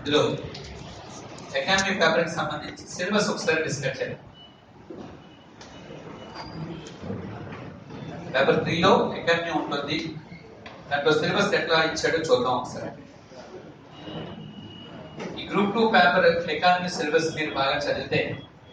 అందులో economy paper కి సంబంధించి సిలబస్ ఒకసారి డిస్కస్ చేద్దాం పేపర్ త్రీలో ఎకానమీ ఉంటుంది దాంట్లో సిలబస్ ఎట్లా ఇచ్చాడో చూద్దాం ఒకసారి ఈ group two paper economy syllabus మీరు బాగా చదివితే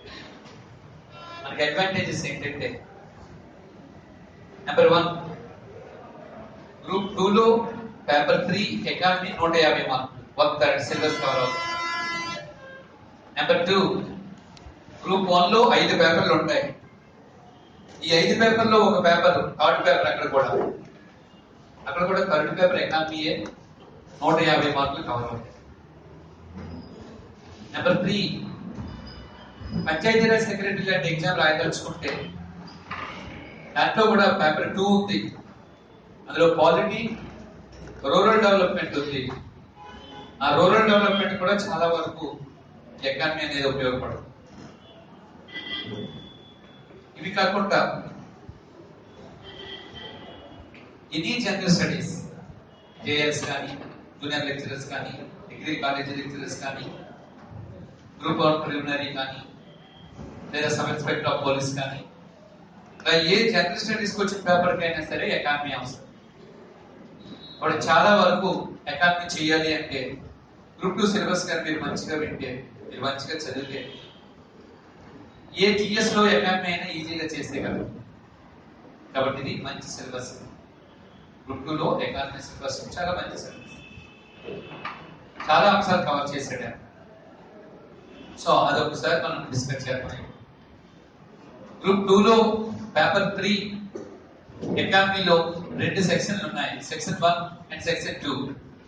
మనకి అడ్వాంటేజెస్ ఏంటంటే నెంబర్ వన్ గ్రూప్ టూ లో పేపర్ త్రీ ఎకానమీ నూట యాభై మార్కులు వన్ థర్డ్ సిలబస్ కవర్ అవుతుంది నెంబర్ టూ గ్రూప్ వన్ లో ఐదు పేపర్లు ఉంటాయి ఈ ఐదు పేపర్లో ఒక పేపర్ థర్డ్ పేపర్ అక్కడ కూడా అక్కడ కూడా థర్డ్ పేపర్ ఎకానమీయే నూట యాభై మార్కులు కవర్ అవుతాయి నెంబర్ త్రీ పంచాయతీరాజ్ సెక్రటరీ లాంటి ఎగ్జామ్ రాయదలుచుకుంటే దాంట్లో కూడా పేపర్ టూ ఉంది అందులో పాలిటీ రూరల్ డెవలప్మెంట్ ఉంది ఆ రూరల్ డెవలప్మెంట్ కూడా చాలా వరకు ఎకానమీ అనేది ఉపయోగపడుతుంది ఇవి కాకుండా ఎనీ జనరల్ స్టడీస్ జేఎల్స్ కానీ జూనియర్ లెక్చరర్స్ కానీ డిగ్రీ కాలేజ్ లెక్చరర్స్ కానీ గ్రూప్ ఆఫ్ ప్రిలిమినరీ కానీ లేదా సబ్ ఇన్స్పెక్టర్ ఆఫ్ పోలీస్ కానీ ఇలా ఏ జనరల్ స్టడీస్ వచ్చిన పేపర్ అయినా సరే ఎకానమీ అవసరం వాడు చాలా వరకు ఎకానమీ చేయాలి అంటే గ్రూప్ టూ సిలబస్ కానీ మీరు మంచిగా వింటే మీరు మంచిగా చదివితే ఏ టీఎస్ లో ఎకానమీ అయినా ఈజీగా చేసేయగలరు కాబట్టి ఇది మంచి సిలబస్ గ్రూప్ టూ లో ఎకానమీ సిలబస్ చాలా మంచి సిలబస్ చాలా అంశాలు కవర్ చేసాడు ఆయన. సో అదొకసారి మనం డిస్కస్ చేద్దాం గ్రూప్ టూ లో పేపర్ త్రీ ఎకానమీలో రెండు సెక్షన్లు ఉన్నాయి section one and section two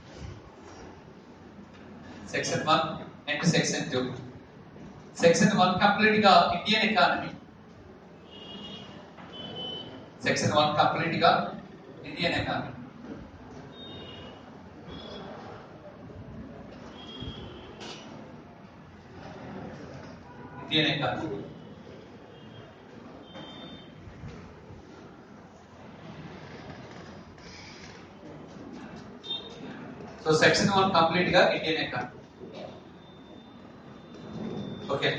section one and section two section one complete గా Indian economy section one complete గా Indian economy Indian economy so section one complete గా Indian economy okay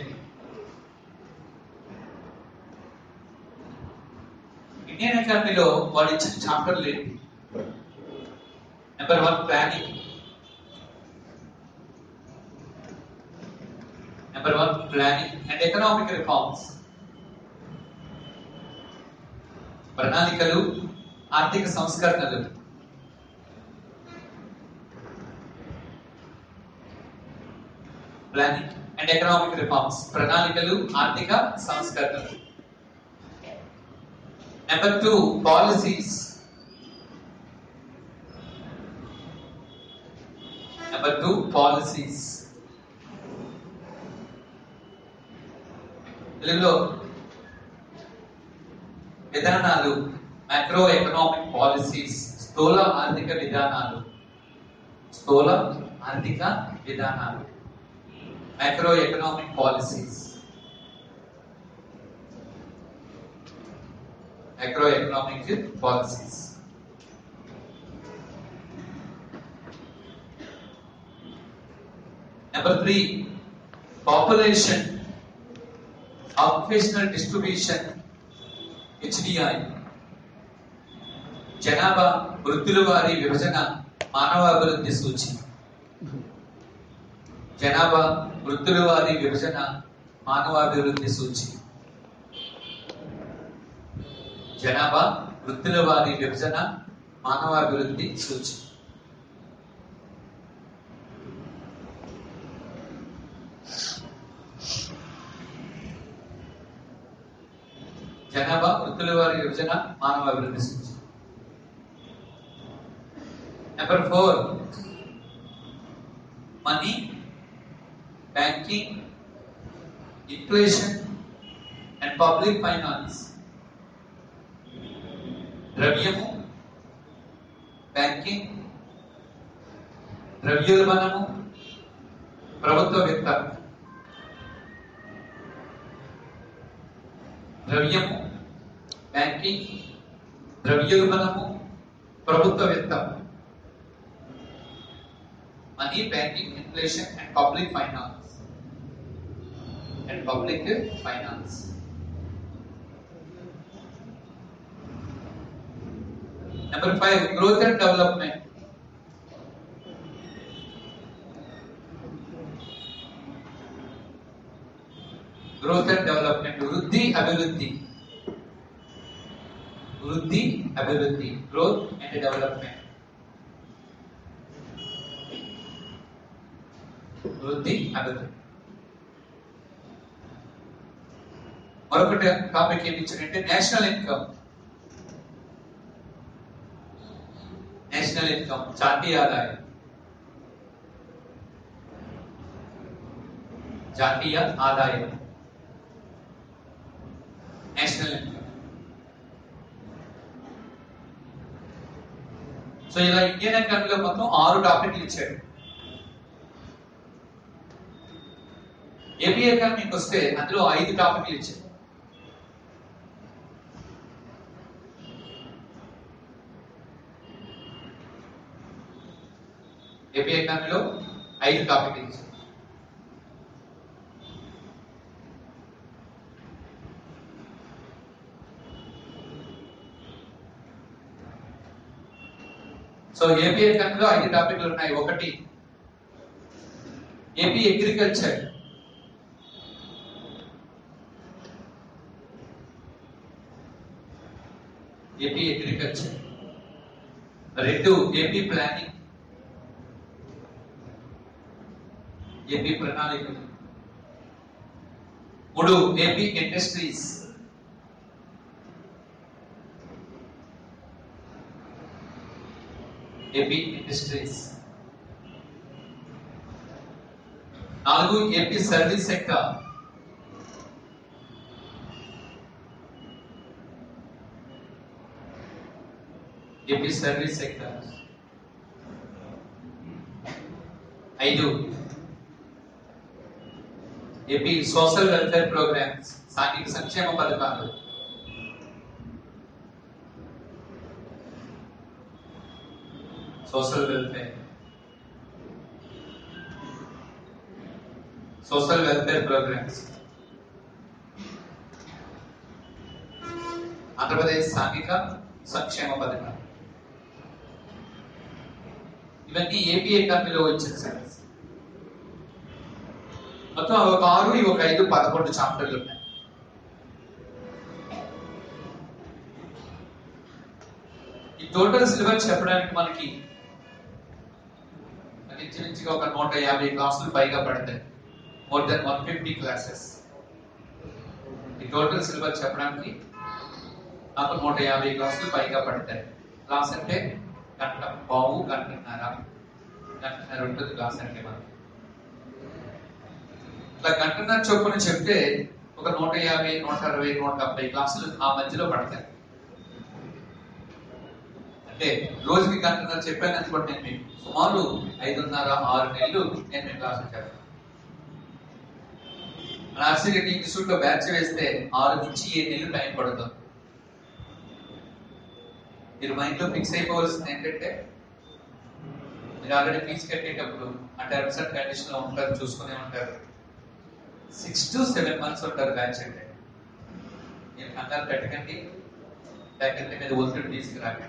Indian ఎకానమీలో వాళ్ళు ఇచ్చిన చాప్టర్లు ఏంటి number one planning number one planning and economic reforms ప్రణాళికలు ఆర్థిక సంస్కరణలు ప్లానింగ్ అండ్ ఎకనామిక్ రిఫార్మ్స్ ప్రణాళికలు ఆర్థిక సంస్కరణలు number two policies number two policies తెలుగులో విధానాలు మైక్రో ఎకనామిక్ పాలసీస్ స్థూల ఆర్థిక విధానాలు స్థూల ఆర్థిక విధానాలు micro economic policies micro economic policies number three population occupational distribution HDI జనాభా వృత్తుల వారి విభజన మానవ అభివృద్ధి సూచి జనాభా వృత్తుల వారి విభజన మానవాభివృద్ధి సూచి జనాభా వృత్తుల వారి విభజన మానవాభివృద్ధి సూచి జనాభా వృత్తుల వారి విభజన మానవాభివృద్ధి సూచి number four money banking inflation and public finance ద్రవ్యము బ్యాంకింగ్ ద్రవ్యోల్బణము ప్రభుత్వ విత్త ద్రవ్యము బ్యాంకింగ్ ద్రవ్యోల్బణము ప్రభుత్వ విత్తం money banking inflation and public finance and public finance number five growth and development growth and development వృద్ధి అభివృద్ధి వృద్ధి అభివృద్ధి గ్రోత్ అండ్ డెవలప్మెంట్ వృద్ధి అభివృద్ధి మరొకటి టాపిక్ ఏమి ఇచ్చారంటే నేషనల్ ఇన్కమ్ నేషనల్ ఇన్కమ్ జాతీయ ఆదాయం జాతీయ ఆదాయం నేషనల్ ఇన్కమ్ సో ఇలా ఇండియన్ ఎకానమీలో మొత్తం ఆరు టాపిక్లు ఇచ్చాడు ఏపీ ఎకానమీకి వస్తే అందులో ఐదు టాపిక్లు ఇచ్చాడు ఏపీ ఎకానమీలో ఐదు టాపిక్లు ఇచ్చాడు సో ఏపీ ఎకానమీలో ఐదు టాపిక్లు ఉన్నాయి ఒకటి ఏపీ అగ్రికల్చర్ ఏపీ అగ్రికల్చర్ రెండు ఏపీ ప్లానింగ్ ఏపీ ప్రణాళికలు మూడు ఏపీ ఇండస్ట్రీస్ ఏపీ ఇండస్ట్రీస్ నాలుగు AP service sector AP service sector ఐదు ఏపీ సోషల్ వెల్ఫేర్ ప్రోగ్రామ్స్ సాంఘిక సంక్షేమ పథకాలు social welfare social welfare programmes Andhra Pradesh సాంఘిక సంక్షేమ పథకాలు ఇవన్నీ ఏపీ ఎకానమీలో వచ్చిన సర్వీస్ మొత్తం ఒక ఆరు ఇవి ఒక ఐదు పదకొండు చాప్టర్లు ఉన్నాయి ఈ టోటల్ సిలబస్ చెప్పడానికి మనకి ఇంచుమించుగా ఒక నూట యాభై క్లాసులు పైగా పడతాయి more than one fifty classes ఈ టోటల్ సిలబస్ చెప్పడానికి నాకు నూట యాభై క్లాసులు పైగా పడతాయి క్లాస్ అంటే గంట పావు గంటన్నర గంటన్నర ఉంటుంది క్లాస్ అంటే మనకి ఇట్లా గంటన్నర చొప్పున చెప్తే ఒక నూట యాభై నూట అరవై నూట డెబ్బై క్లాసులు ఆ మధ్యలో పడతాయి అంటే రోజుకి గంటన్నర చెప్పాను అనుకోండి నేను మీకు సుమారు ఐదున్నర ఆరు నెలలు నేను మీ క్లాసులు చెప్పాను నర్సరీ ఇన్స్టిట్యూట్ లో బ్యాచ్ వేస్తే ఆరు నుంచి ఏడు నెలలు టైం పడుతుంది మీరు మైండ్ లో ఫిక్స్ అయిపోవాల్సింది ఏంటంటే మీరు ఆల్రెడీ ఫీజు కట్టేటప్పుడు ఆ టర్మ్స్ అండ్ కండిషన్ లో ఉంటారు చూసుకునే ఉంటారు సిక్స్ టు సెవెన్ మంత్స్ ఉంటారు బ్యాచ్ అంటే మీరు కంగారు పెట్టకండి ఫ్యాకల్టీ మీద ఒత్తిడి తీసుకురాకండి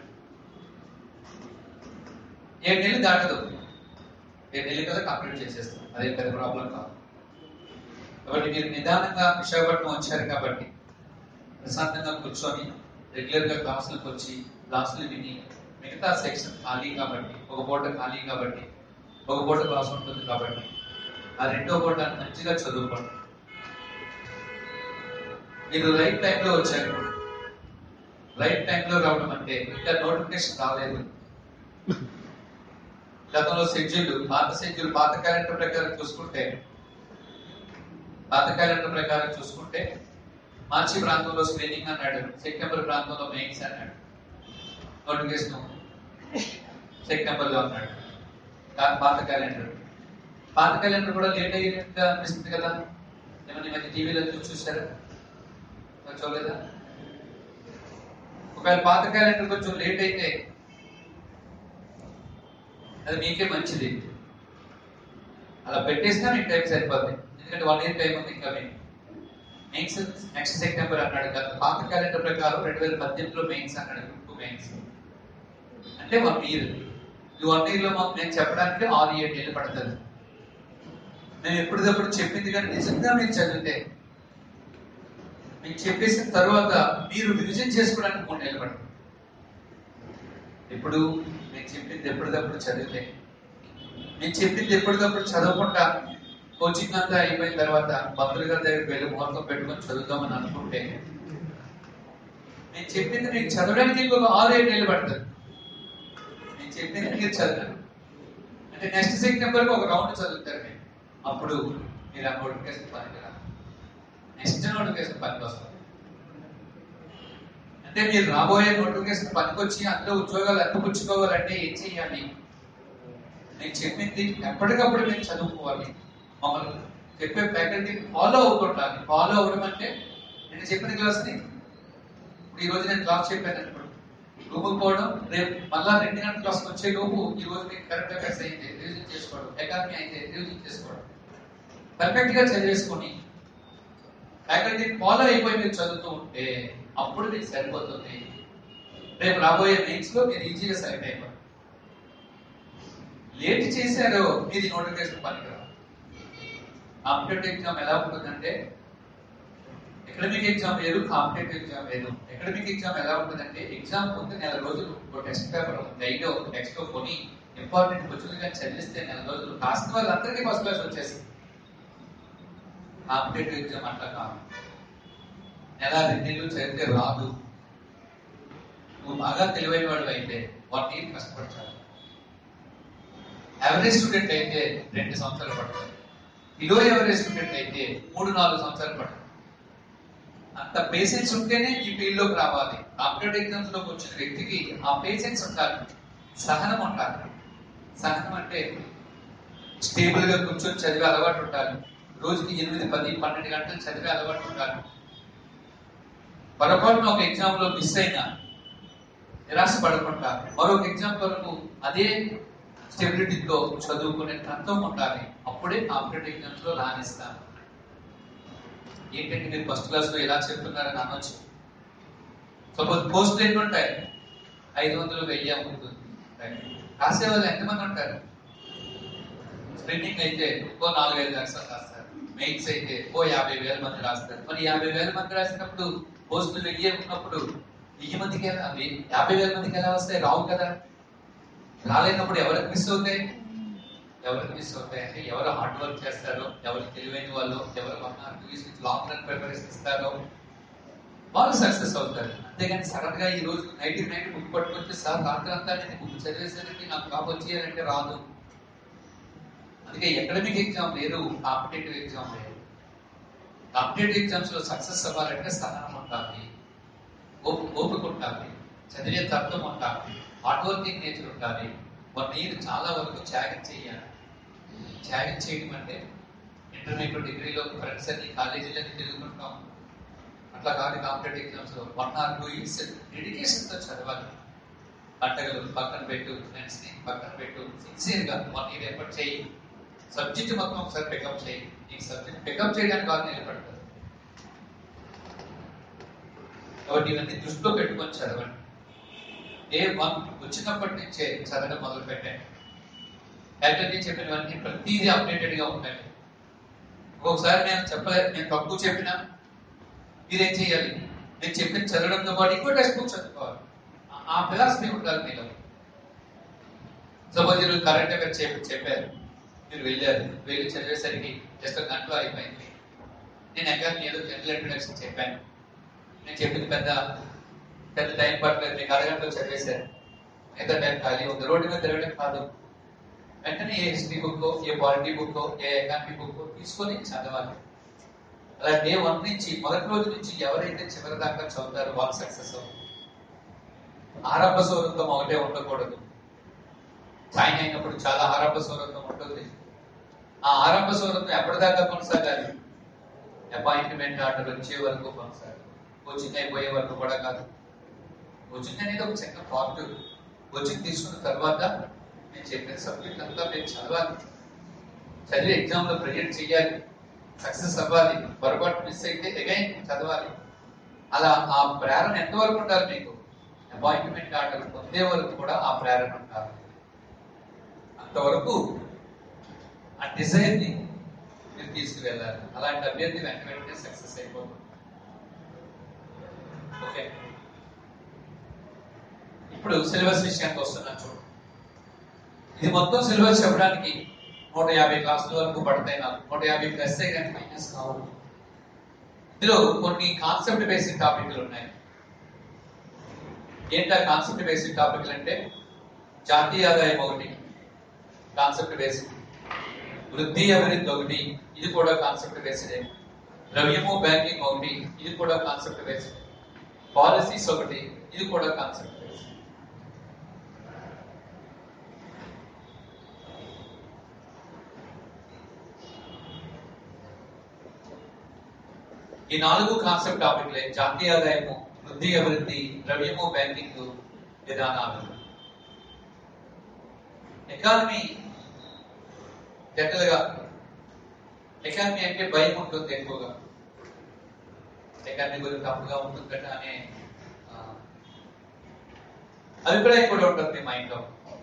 ఏడు నెలలు దాటదు ఏడు నెలలు కదా కంప్లీట్ చేసేస్తాం అదే పెద్ద ప్రాబ్లం కాదు కాబట్టి మీరు నిదానంగా విశాఖపట్నం వచ్చారు కాబట్టి ప్రశాంతంగా కూర్చొని రెగ్యులర్ గా క్లాసులకు వచ్చి క్లాసులు విని మిగతా సెక్షన్ ఖాళీ కాబట్టి ఒక పూట ఖాళీ కాబట్టి ఒక పూట క్లాస్ ఉంటుంది కాబట్టి ఆ రెండో పూట మంచిగా చదువుకోండి మీరు రైట్ టైంలో వచ్చారు రైట్ టైంలో రావడం అంటే ఇంకా నోటిఫికేషన్ రాలేదు గతంలో షెడ్యూల్ పాత షెడ్యూల్ పాత క్యాలెండర్ ప్రకారం చూసుకుంటే పాత క్యాలెండర్ ప్రకారం చూసుకుంటే మార్చి ప్రాంతంలో స్క్రీనింగ్ అన్నాడు సెప్టెంబర్ ప్రాంతంలో మెయిన్స్ అన్నాడు నోటిఫికేషన్ సెప్టెంబర్ లో అన్నాడు కా- పాత క్యాలెండర్ పాత క్యాలెండర్ కూడా లేట్ అయ్యేట్టుగా అనిపిస్తుంది కదా ఏమన్నా ఈ మధ్య టీవీలో చూసి చూసారా మరి చూడలేదా ఒకవేళ పాత క్యాలెండర్ కొంచెం లేట్ అయితే అది మీకే మంచిది అలా పెట్టేసినా మీకు టైం సరిపోతుంది ఎందుకంటే వన్ ఇయర్ టైం ఉంది ఇంకా మీకు మెయిన్స్ నెక్స్ట్ సెప్టెంబర్ అన్నాడు కదా పాత క్యాలెండర్ ప్రకారం రెండు వేల పద్దెనిమిదిలో మెయిన్స్ అన్నాడు గ్రూప్ టూ మెయిన్స్ అంటే వన్ ఇయర్ ఈ వన్ ఇయర్ లో మాకు నేను చెప్పడానికి ఆరు ఏడు నెలలు పడుతుంది నేను ఎప్పటికప్పుడు చెప్పింది కానీ నిజంగా మీరు చదివితే మీకు చెప్పేసిన తర్వాత మీరు రివిజన్ చేసుకోవడానికి మూడు నెలలు పడుతుంది ఇప్పుడు నేను చెప్పింది ఎప్పటికప్పుడు చదివితే నేను చెప్పింది ఎప్పటికప్పుడు చదవకుండా కోచింగ్ అంతా అయిపోయిన తర్వాత భద్రుల గారి దగ్గరికి వెళ్ళి ముహూర్తం పెట్టుకొని చదువుదామని అనుకుంటే నేను చెప్పింది మీకు చదవడానికి ఇంకొక ఆరు ఏడు నెలలు పడుతుంది నేను చెప్పింది మీరు చదవండి అంటే నెక్స్ట్ సెప్టెంబర్ ఒక రౌండ్ చదువుతారు మీరు అప్పుడు మీరు ఆ నోటిఫికేషన్ పనికి రాదు నెక్స్ట్ నోటిఫికేషన్ పనికి వస్తుంది అంటే మీరు రాబోయే నోటిఫికేషన్ పనికొచ్చి అందులో ఉద్యోగాలు అందిపుచ్చుకోవాలంటే ఏం చేయాలి నేను చెప్పింది ఎప్పటికప్పుడు మీరు చదువుకోవాలి మమ్మల్ని చెప్పే ఫ్యాకల్టీ ఫాలో అవుతుండాలి ఫాలో అవ్వడం అంటే నేను చెప్పిన క్లాస్ని ఇప్పుడు ఈ రోజు నేను క్లాస్ చెప్పాను అనుకోండి రూముకు పోవడం రేపు మళ్ళా రెండు గంటల క్లాస్కి వచ్చే లోపు ఈ రోజు మీకు కరెంట్ అఫైర్స్ అయితే రివిజన్ చేసుకోవడం ఎకానమీ అయితే రివిజన్ చేసుకోవడం పర్ఫెక్ట్ గా చదివేసుకొని ఫ్యాకల్టీ ఫాలో అయిపోయి మీరు చదువుతూ ఉంటే అప్పుడు మీకు సరిపోతుంది రేపు రాబోయే మెయిన్స్ లో మీరు ఈజీగా సెలెక్ట్ అయిపోతారు లేట్ చేశారో మీది నోటిఫికేషన్ పనికిరా కాంపిటేటివ్ ఎగ్జామ్ ఎలా ఉంటుందంటే ఎకడమిక్ ఎగ్జామ్ వేరు కాంపిటేటివ్ ఎగ్జామ్ వేరు ఎకడమిక్ ఎగ్జామ్ ఎలా ఉంటుందంటే ఎగ్జామ్ ముందు నెల రోజులు ఒక టెస్ట్ పేపర్ గైడ్ టెక్స్ట్ కొని ఇంపార్టెంట్ క్వశ్చన్ గా చదివిస్తే నెల రోజులు కాసిన వాళ్ళందరికీ ఫస్ట్ క్లాస్ వచ్చేసింది కాంపిటేటివ్ ఎగ్జామ్ అట్లా కాదు నెల రెండు నెలలు చదివితే రాదు నువ్వు బాగా తెలివైన వాడు అయితే వన్ ఇయర్ కష్టపడతావు యావరేజ్ స్టూడెంట్ అయితే రెండు సంవత్సరాలు పడుతుంది బిలో యావరేజ్ స్టూడెంట్ అయితే మూడు నాలుగు సంవత్సరాలు పడుతుంది అంత పేషెన్స్ ఉంటేనే ఈ ఫీల్డ్ లోకి రావాలి కాంపిటేటివ్ ఎగ్జామ్స్ లోకి వచ్చిన వ్యక్తికి ఆ పేషెన్స్ ఉండాలి సహనం ఉండాలి సహనం అంటే స్టేబుల్ గా కూర్చొని చదివే అలవాటు ఉండాలి రోజుకి ఎనిమిది పది పన్నెండు గంటలు చదివే అలవాటు ఉండాలి పొరపాటున ఒక ఎగ్జామ్ లో మిస్ అయినా నిరాశ పడకుండా మరొక ఎగ్జామ్ కొరకు అదే స్టెబిలిటీతో చదువుకునే తత్వం ఉండాలి అప్పుడే కాంపిటేటివ్ ఎగ్జామ్స్ లో రాణిస్తాను ఏంటంటే మీరు ఫస్ట్ క్లాస్ లో ఎలా చెప్తున్నారని అనొచ్చు సపోజ్ పోస్ట్ ఎన్ని ఉంటాయి ఐదు వందలు వెయ్యి ఉంటుంది రాసే వాళ్ళు ఎంతమంది ఉంటారు స్ప్రింటింగ్ అయితే ఓ నాలుగైదు లక్షలు రాస్తారు మెయిన్స్ అయితే ఓ యాభై వేల మంది రాస్తారు మరి యాభై వేల మంది రాసినప్పుడు పోస్టులు వెయ్యి ఉన్నప్పుడు వెయ్యి మందికి ఎలా వెయ్యి- యాభై వేల మందికి ఎలా వస్తాయి రావు కదా రాలేనప్పుడు ఎవరికి మిస్ అవుతాయి ఎవరికి మిస్ అవుతాయి అంటే ఎవరు హార్డ్ వర్క్ చేస్తారో ఎవరు తెలివైన వాళ్ళు ఎవరు one or two years long run preparation ఇస్తారో వాళ్ళు సక్సెస్ అవుతారు అంతేగాని సడన్ గా ఈ రోజు నైట్ నైట్ బుక్ పట్టుకొచ్చి సార్ రాత్రి అంతా నేను బుక్ చదివేసరికి నాకు జాబ్ వచ్చేయాలంటే రాదు అందుకే ఎకడమిక్ ఎగ్జామ్ వేరు కాంపిటేటివ్ ఎగ్జామ్ వేరు కాంపిటేటివ్ ఎగ్జామ్స్ లో సక్సెస్ అవ్వాలంటే సహనం ఉండాలి ఓపిక ఓపిక ఉండాలి చదివే తత్వం ఉండాలి హార్డ్ వర్కింగ్ నేచర్ ఉండాలి వన్ ఇయర్ చాలా వరకు త్యాగం చేయాలి త్యాగం చేయడం అంటే ఇంటర్మీడియట్ డిగ్రీలో ఫ్రెండ్స్ అన్ని కాలేజీలన్నీ తిరుగుతుంటాం అట్లా కాదు కాంపిటేటివ్ ఎగ్జామ్స్ లో one or two years dedication తో చదవాలి పంటగలు పక్కన పెట్టు ఫ్రెండ్స్ ని పక్కన పెట్టు సిన్సియర్ గా వన్ ఇయర్ ఎఫర్ట్ చేయి సబ్జెక్ట్ మొత్తం ఒకసారి పికప్ చేయి ఈ సబ్జెక్ట్ పికప్ చేయడానికి కాదు నిలబడతారు కాబట్టి ఇవన్నీ దృష్టిలో పెట్టుకొని చదవండి ఏ వన్ వచ్చినప్పటి నుంచే చదవడం మొదలు పెట్టండి ఫ్యాకల్టీ చెప్పినవన్నీ ప్రతిదీ అప్డేటెడ్ గా ఉండండి ఒక్కొక్కసారి నేను చెప్పలేదు నేను తక్కువ చెప్పినా మీరేం చేయాలి నేను చెప్పిన చదవడంతో పాటు ఇంకో టెక్స్ట్ బుక్ చదువుకోవాలి ఆ- ఆ ఫిలాసఫీ ఉండాలి మీలో సపోజ్ ఈరోజు కరెంట్ అఫేర్ చెప్పి చెప్పారు మీరు వెళ్ళారు వెళ్ళి చదివేసరికి జస్ట్ ఒక గంటలో అయిపోయింది నేను ఎక్కడ ఏదో జనరల్ ఇంట్రడక్షన్ చెప్పాను నేను చెప్పింది పెద్ద పెద్ద టైం పట్టలేదు మీకు అరగంటలో చదివేశారు ఎంత టైం ఖాళీ ఉంది రోడ్డు మీద తిరగడం కాదు వెంటనే ఏ హిస్టరీ బుక్ ఏ పాలిటీ బుక్ ఏ ఎకానమీ బుక్ తీసుకొని చదవాలి అలా డే వన్ నుంచి మొదటి రోజు నుంచి ఎవరైతే చివరి దాకా చదువుతారో వాళ్ళు సక్సెస్ అవుతారు ఆరంభ సౌరత్వం ఒకటే ఉండకూడదు జాయిన్ అయినప్పుడు చాలా ఆరంభ సౌరత్వం ఉంటుంది ఆ ఆరంభ సౌరత్వం ఎప్పటిదాకా కొనసాగాలి అపాయింట్మెంట్ ఆర్డర్ వచ్చే వరకు కొనసాగాలి కోచింగ్ అయిపోయే వరకు కూడా కాదు కోచింగ్ అనేది ఒక చిన్న పార్ట్ కోచింగ్ తీసుకున్న తర్వాత నేను చెప్పిన సబ్జెక్ట్ అంతా మీరు చదవాలి చదివి ఎగ్జామ్ లో ప్రజెంట్ చేయాలి సక్సెస్ అవ్వాలి పొరపాటు మిస్ అయితే అగైన్ చదవాలి అలా ఆ ప్రేరణ ఎంతవరకు ఉండాలి మీకు అపాయింట్మెంట్ ఆర్డర్ పొందే వరకు కూడా ఆ ప్రేరణ ఉండాలి అంతవరకు ఆ డిజైర్ ని మీరు తీసుకువెళ్ళాలి అలాంటి అభ్యర్థి వెంట వెంటనే సక్సెస్ అయిపోతుంది ఓకే ఇప్పుడు సిలబస్ విషయానికి వస్తున్నా చూడు ఇది మొత్తం సిలబస్ చెప్పడానికి నూట యాభై క్లాసుల వరకు పడతాయి నాకు నూట యాభై ప్లస్ కానీ మైనస్ కావాలి ఇందులో కొన్ని కాన్సెప్ట్ బేసిక్ టాపిక్లు ఉన్నాయి ఏంటా కాన్సెప్ట్ బేసిక్ టాపిక్లు అంటే జాతీయ ఆదాయం ఒకటి కాన్సెప్ట్ బేసిక్ వృద్ధి అభివృద్ధి ఒకటి ఇది కూడా కాన్సెప్ట్ బేస్డ్ ద్రవ్యము బ్యాంకింగ్ ఒకటి ఇది కూడా కాన్సెప్ట్ బేస్డ్ పాలసీస్ ఒకటి ఇది కూడా కాన్సెప్ట్ బేస్డ్ ఈ నాలుగు కాన్సెప్ట్ టాపిక్లే జాతీయ ఆదాయము వృద్ధి అభివృద్ధి ద్రవ్యము బ్యాంకింగ్ విధానాలు ఎకానమీ జనరల్గా ఎకానమీ అంటే భయం ఉంటుంది ఎక్కువగా ఎకానమీ గురించి తప్పుగా ఉంటుందట అనే ఆ, అభిప్రాయం కూడా ఉంటుంది మైండ్ లో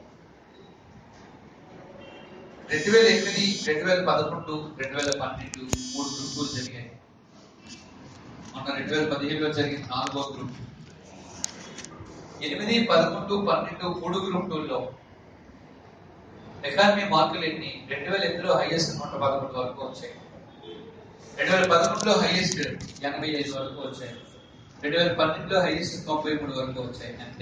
రెండు వేల ఎనిమిది రెండు వేల పదకొండు రెండు వేల పన్నెండు మూడు గ్రూపులు జరిగాయి మొన్న రెండు వేల పదిహేడులో జరిగిన నాలుగో గ్రూప్ ఎనిమిది పదకొండు పన్నెండు మూడు గ్రూపుల్లో ఎకానమీ మార్కులు ఎన్ని రెండు వేల ఎనిమిదిలో హైయెస్ట్ నూట పదకొండు వరకు వచ్చాయి రెండు వేల పదకొండులో హైయెస్ట్ ఎనభై ఐదు వరకు వచ్చాయి రెండు వేల పన్నెండులో హైయెస్ట్ తొంభై మూడు వరకు వచ్చాయి అంతే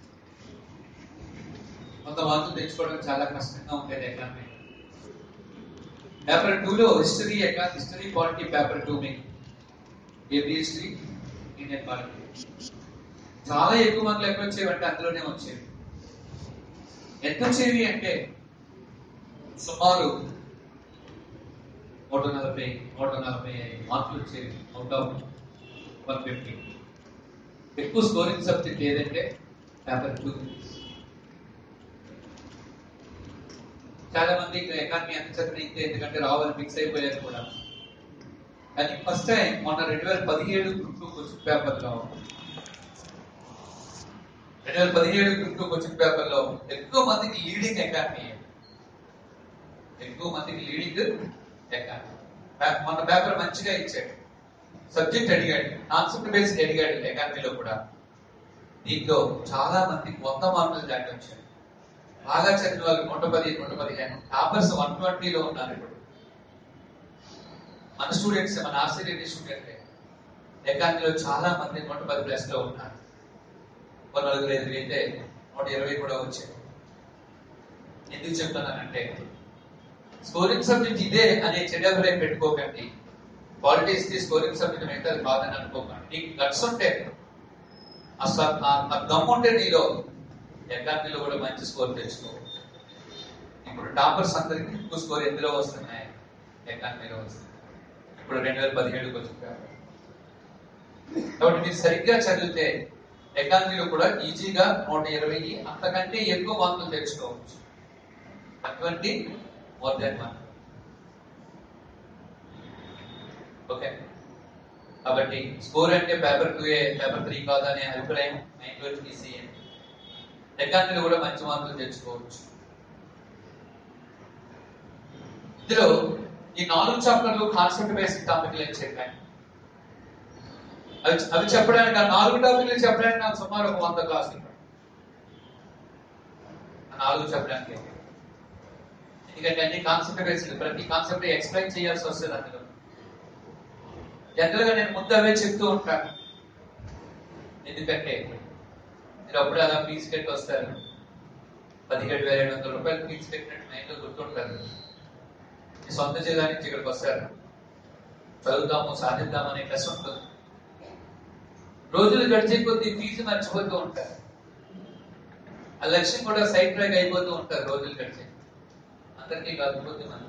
కొంత మార్కులు తెచ్చుకోవడం చాలా కష్టంగా ఉండేది ఎకానమీ పేపర్ టూలో హిస్టరీ ఎకా హిస్టరీ పాలిటీ పేపర్ టూ మీకు ఏపీ హిస్టరీ ఇండియన్ పాలిటీ చాలా ఎక్కువ మార్కులు ఎక్కడ వచ్చేవంటే అందులోనే వచ్చేవి ఎంత వచ్చేవి అంటే సుమారు నూట నలభై నూట నలభై ఐదు మార్కులు వచ్చేవి అవుట్ ఆఫ్ వన్ ఫిఫ్టీ ఎక్కువ స్కోరింగ్ సబ్జెక్ట్ ఏదంటే పేపర్ టూ చాలా మంది ఎకానమీ ఎంత చదివిన ఇంతే ఎందుకంటే రావాలని ఫిక్స్ అయిపోయారు కూడా కానీ ఫస్ట్ టైం మొన్న రెండు వేల పదిహేడు గ్రూప్ టూ క్వశ్చన్ పేపర్ లో రెండు వేల పదిహేడు గ్రూప్ టూ క్వశ్చన్ పేపర్ లో ఎక్కువ మందికి లీడింగ్ ఎకానమీ ఎక్కువ మందికి లీడింగ్ ఎకానమీ పే- మొన్న పేపర్ మంచిగా ఇచ్చాడు సబ్జెక్ట్ అడిగాడు కాన్సెప్ట్ బేస్డ్ అడిగాడు ఎకానమీలో కూడా దీంట్లో చాలా మందికి వంద మార్కులు దాటి వచ్చాడు బాగా చదివిన వాళ్ళు నూట పది నూట పదిహేను టాపర్స్ వన్ ట్వంటీలో ఉన్నారు ఇప్పుడు మన స్టూడెంట్స్ మన ఆస్ట్రేలియన్ స్టూడెంట్ ఎకానమీలో చాలా మంది నూట పది ప్లస్ లో ఉన్నారు ఒక నలుగురు ఐదు అయితే నూట ఇరవై కూడా వచ్చాయి ఎందుకు చెప్తున్నానంటే స్కోరింగ్ సబ్జెక్ట్ ఇదే అనే చెడ్డభిప్రాయం పెట్టుకోకండి పాలిటిక్స్ ది స్కోరింగ్ సబ్జెక్ట్ మిగతా కాదని అనుకోకండి నీకు గట్స్ ఉంటే అసలు ఆ- ఆ దమ్ము ఉంటే నీలో ఎకానమీలో కూడా మంచి స్కోర్ తెచ్చుకోవచ్చు ఇప్పుడు టాపర్స్ అందరికి ఎక్కువ స్కోర్ ఎందులో వస్తున్నాయి ఎకానమీలో వస్తున్నాయి ఇప్పుడు రెండు వేల పదిహేడుకి వచ్చింది కాబట్టి మీరు సరిగ్గా చదివితే ఎకానమీలో కూడా ఈజీగా నూట ఇరవై అంతకంటే ఎక్కువ మార్కులు తెచ్చుకోవచ్చు అటువంటి మోర్ దెన్ వన్ ఓకే కాబట్టి స్కోర్ అంటే పేపర్ టూ ఏ పేపర్ త్రీ కాదు అనే అభిప్రాయం మైండ్ లో తీసేయండి ఎకానమీలో కూడా మంచి మార్కులు తెచ్చుకోవచ్చు ఇందులో ఈ నాలుగు చాప్టర్లు కాన్సెప్ట్ బేసిక్ టాపిక్లు అని చెప్పాను అవి అవి చెప్పడానికి ఆ నాలుగు టాపిక్లు చెప్పడానికి నాకు సుమారు ఒక వంద క్లాసులు పట్టింది. ఆ నాలుగు చెప్పడానికి ఎందుకంటే అన్ని కాన్సెప్ట్ బేస్డ్ ప్రతి కాన్సెప్ట్ ఎక్స్ప్లెయిన్ చేయాల్సి వస్తుంది అందులో జనరల్ గా నేను ముందు అవే చెప్తూ ఉంటాను ఎందుకంటే మీరు అప్పుడు అలా ఫీజు కట్టి వస్తారు పదిహేడు వేల ఏడు వందల రూపాయలు ఫీజు కట్టినట్టు మైండ్లో గుర్తుంటారు మీ సొంత జిల్లా నుంచి ఇక్కడికి వస్తారు చదువుతాము సాధిద్దాము అనే కష్టం ఉంటుంది రోజులు గడిచే కొద్దీ ఫీజు మర్చిపోతూ ఉంటారు ఆ లక్ష్యం కూడా సైడ్ ట్రాక్ అయిపోతూ ఉంటారు రోజులు గడిచే అందరికీ కాకపోతే మనం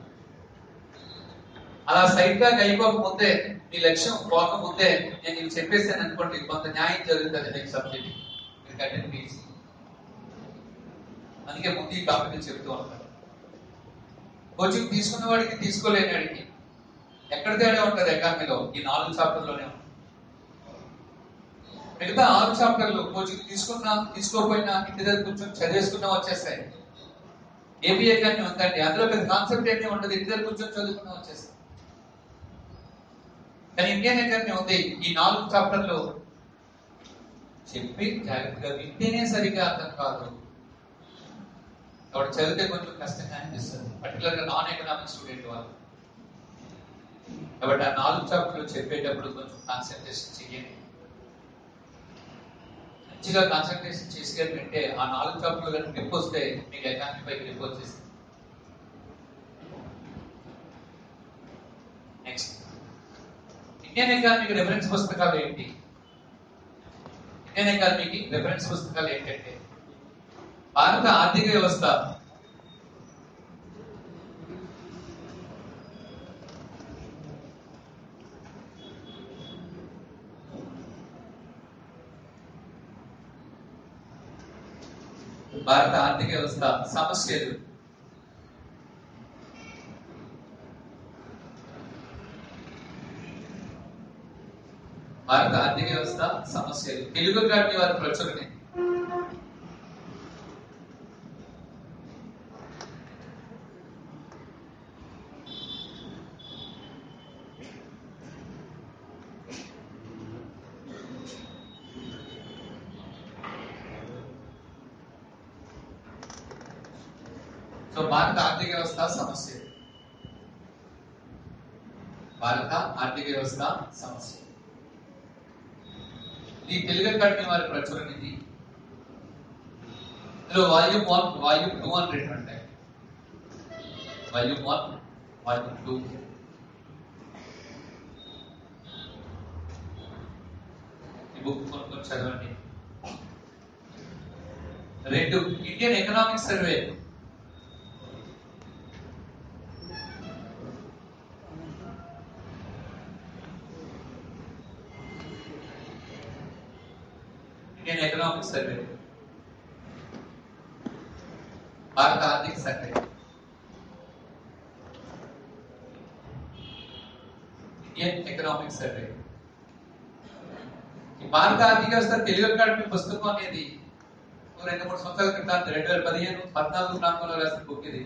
అలా సైడ్ ట్రాక్ అయిపోక ముందే మీ లక్ష్యం పోక ముందే నేను నీకు చెప్పేసాను అనుకోండి కొంత న్యాయం జరుగుతుంది నెక్స్ట్ సబ్జెక్ట్ మీరు కట్టిన ఫీజు అందుకే ముందు ఈ టాపిక్ చెప్తూ ఉంటాను కోచింగ్ తీసుకున్న వాడికి తీసుకోలేని వాడికి ఎక్కడ తేడా ఉంటుంది ఎకానమీలో ఈ నాలుగు చాప్టర్లోనే ఉంటుంది మిగతా ఆరు చాప్టర్లు కోచింగ్ తీసుకున్నా తీసుకోకపోయినా ఇంటి దగ్గర కూర్చొని చదివేసుకున్నా వచ్చేస్తాయి ఏపీ ఎకానమీ ఉందండి అందులో పెద్ద కాన్సెప్ట్ ఏమీ ఉండదు ఇంటి దగ్గర కూర్చొని చదువుకున్నా వచ్చేస్తాయి కానీ ఇండియన్ ఎకానమీ ఉంది ఈ నాలుగు చాప్టర్లు చెప్పి జాగ్రత్తగా వింటేనే సరిగా అర్థం కాదు కాబట్టి చదివితే కొంచెం కష్టంగా అనిపిస్తుంది పర్టికులర్ గా నాన్ ఎకనామిక్ స్టూడెంట్ వాళ్ళు కాబట్టి ఆ నాలుగు చాప్టర్లు చెప్పేటప్పుడు కొంచెం కాన్సన్ట్రేషన్ చేయండి మంచిగా కాన్సన్ట్రేషన్ చేసి వింటే ఆ నాలుగు చాప్టర్లు కనుక గ్రిప్ వస్తే మీకు ఎకానమీ పై గ్రిప్ వచ్చేస్తుంది నెక్స్ట్ ఇండియన్ ఎకానమీకి రెఫరెన్స్ పుస్తకాలు ఏంటి ఇండియన్ ఎకానమీకి రెఫరెన్స్ పుస్తకాలు ఏంటంటే భారత ఆర్థిక వ్యవస్థ భారత ఆర్థిక వ్యవస్థ సమస్యలు భారత ఆర్థిక వ్యవస్థ సమస్యలు తెలుగు అకాడమీ వారి ప్రచురణ సో భారత ఆర్థిక వ్యవస్థ సమస్య భారత ఆర్థిక వ్యవస్థ సమస్య ఈ తెలుగు అకాడమీ వారి ప్రచురణ ఇది ఇందులో వాల్యూమ్ వన్ వాల్యూమ్ టూ అని రెండు ఉంటాయి వాల్యూమ్ వన్ వాల్యూమ్ టూ ఈ బుక్ కొనుక్కొని చదవండి రెండు Indian economic survey Indian economic survey భారత ఆర్థిక సర్వే ఇండియన్ ఎకనామిక్ సర్వే ఈ భారత ఆర్థిక వ్యవస్థ తెలుగు అకాడమీ పుస్తకం అనేది ఓ రెండు మూడు సంవత్సరాల క్రితం రెండు వేల పదిహేను పద్నాలుగు ప్రాంతంలో రాసిన బుక్ ఇది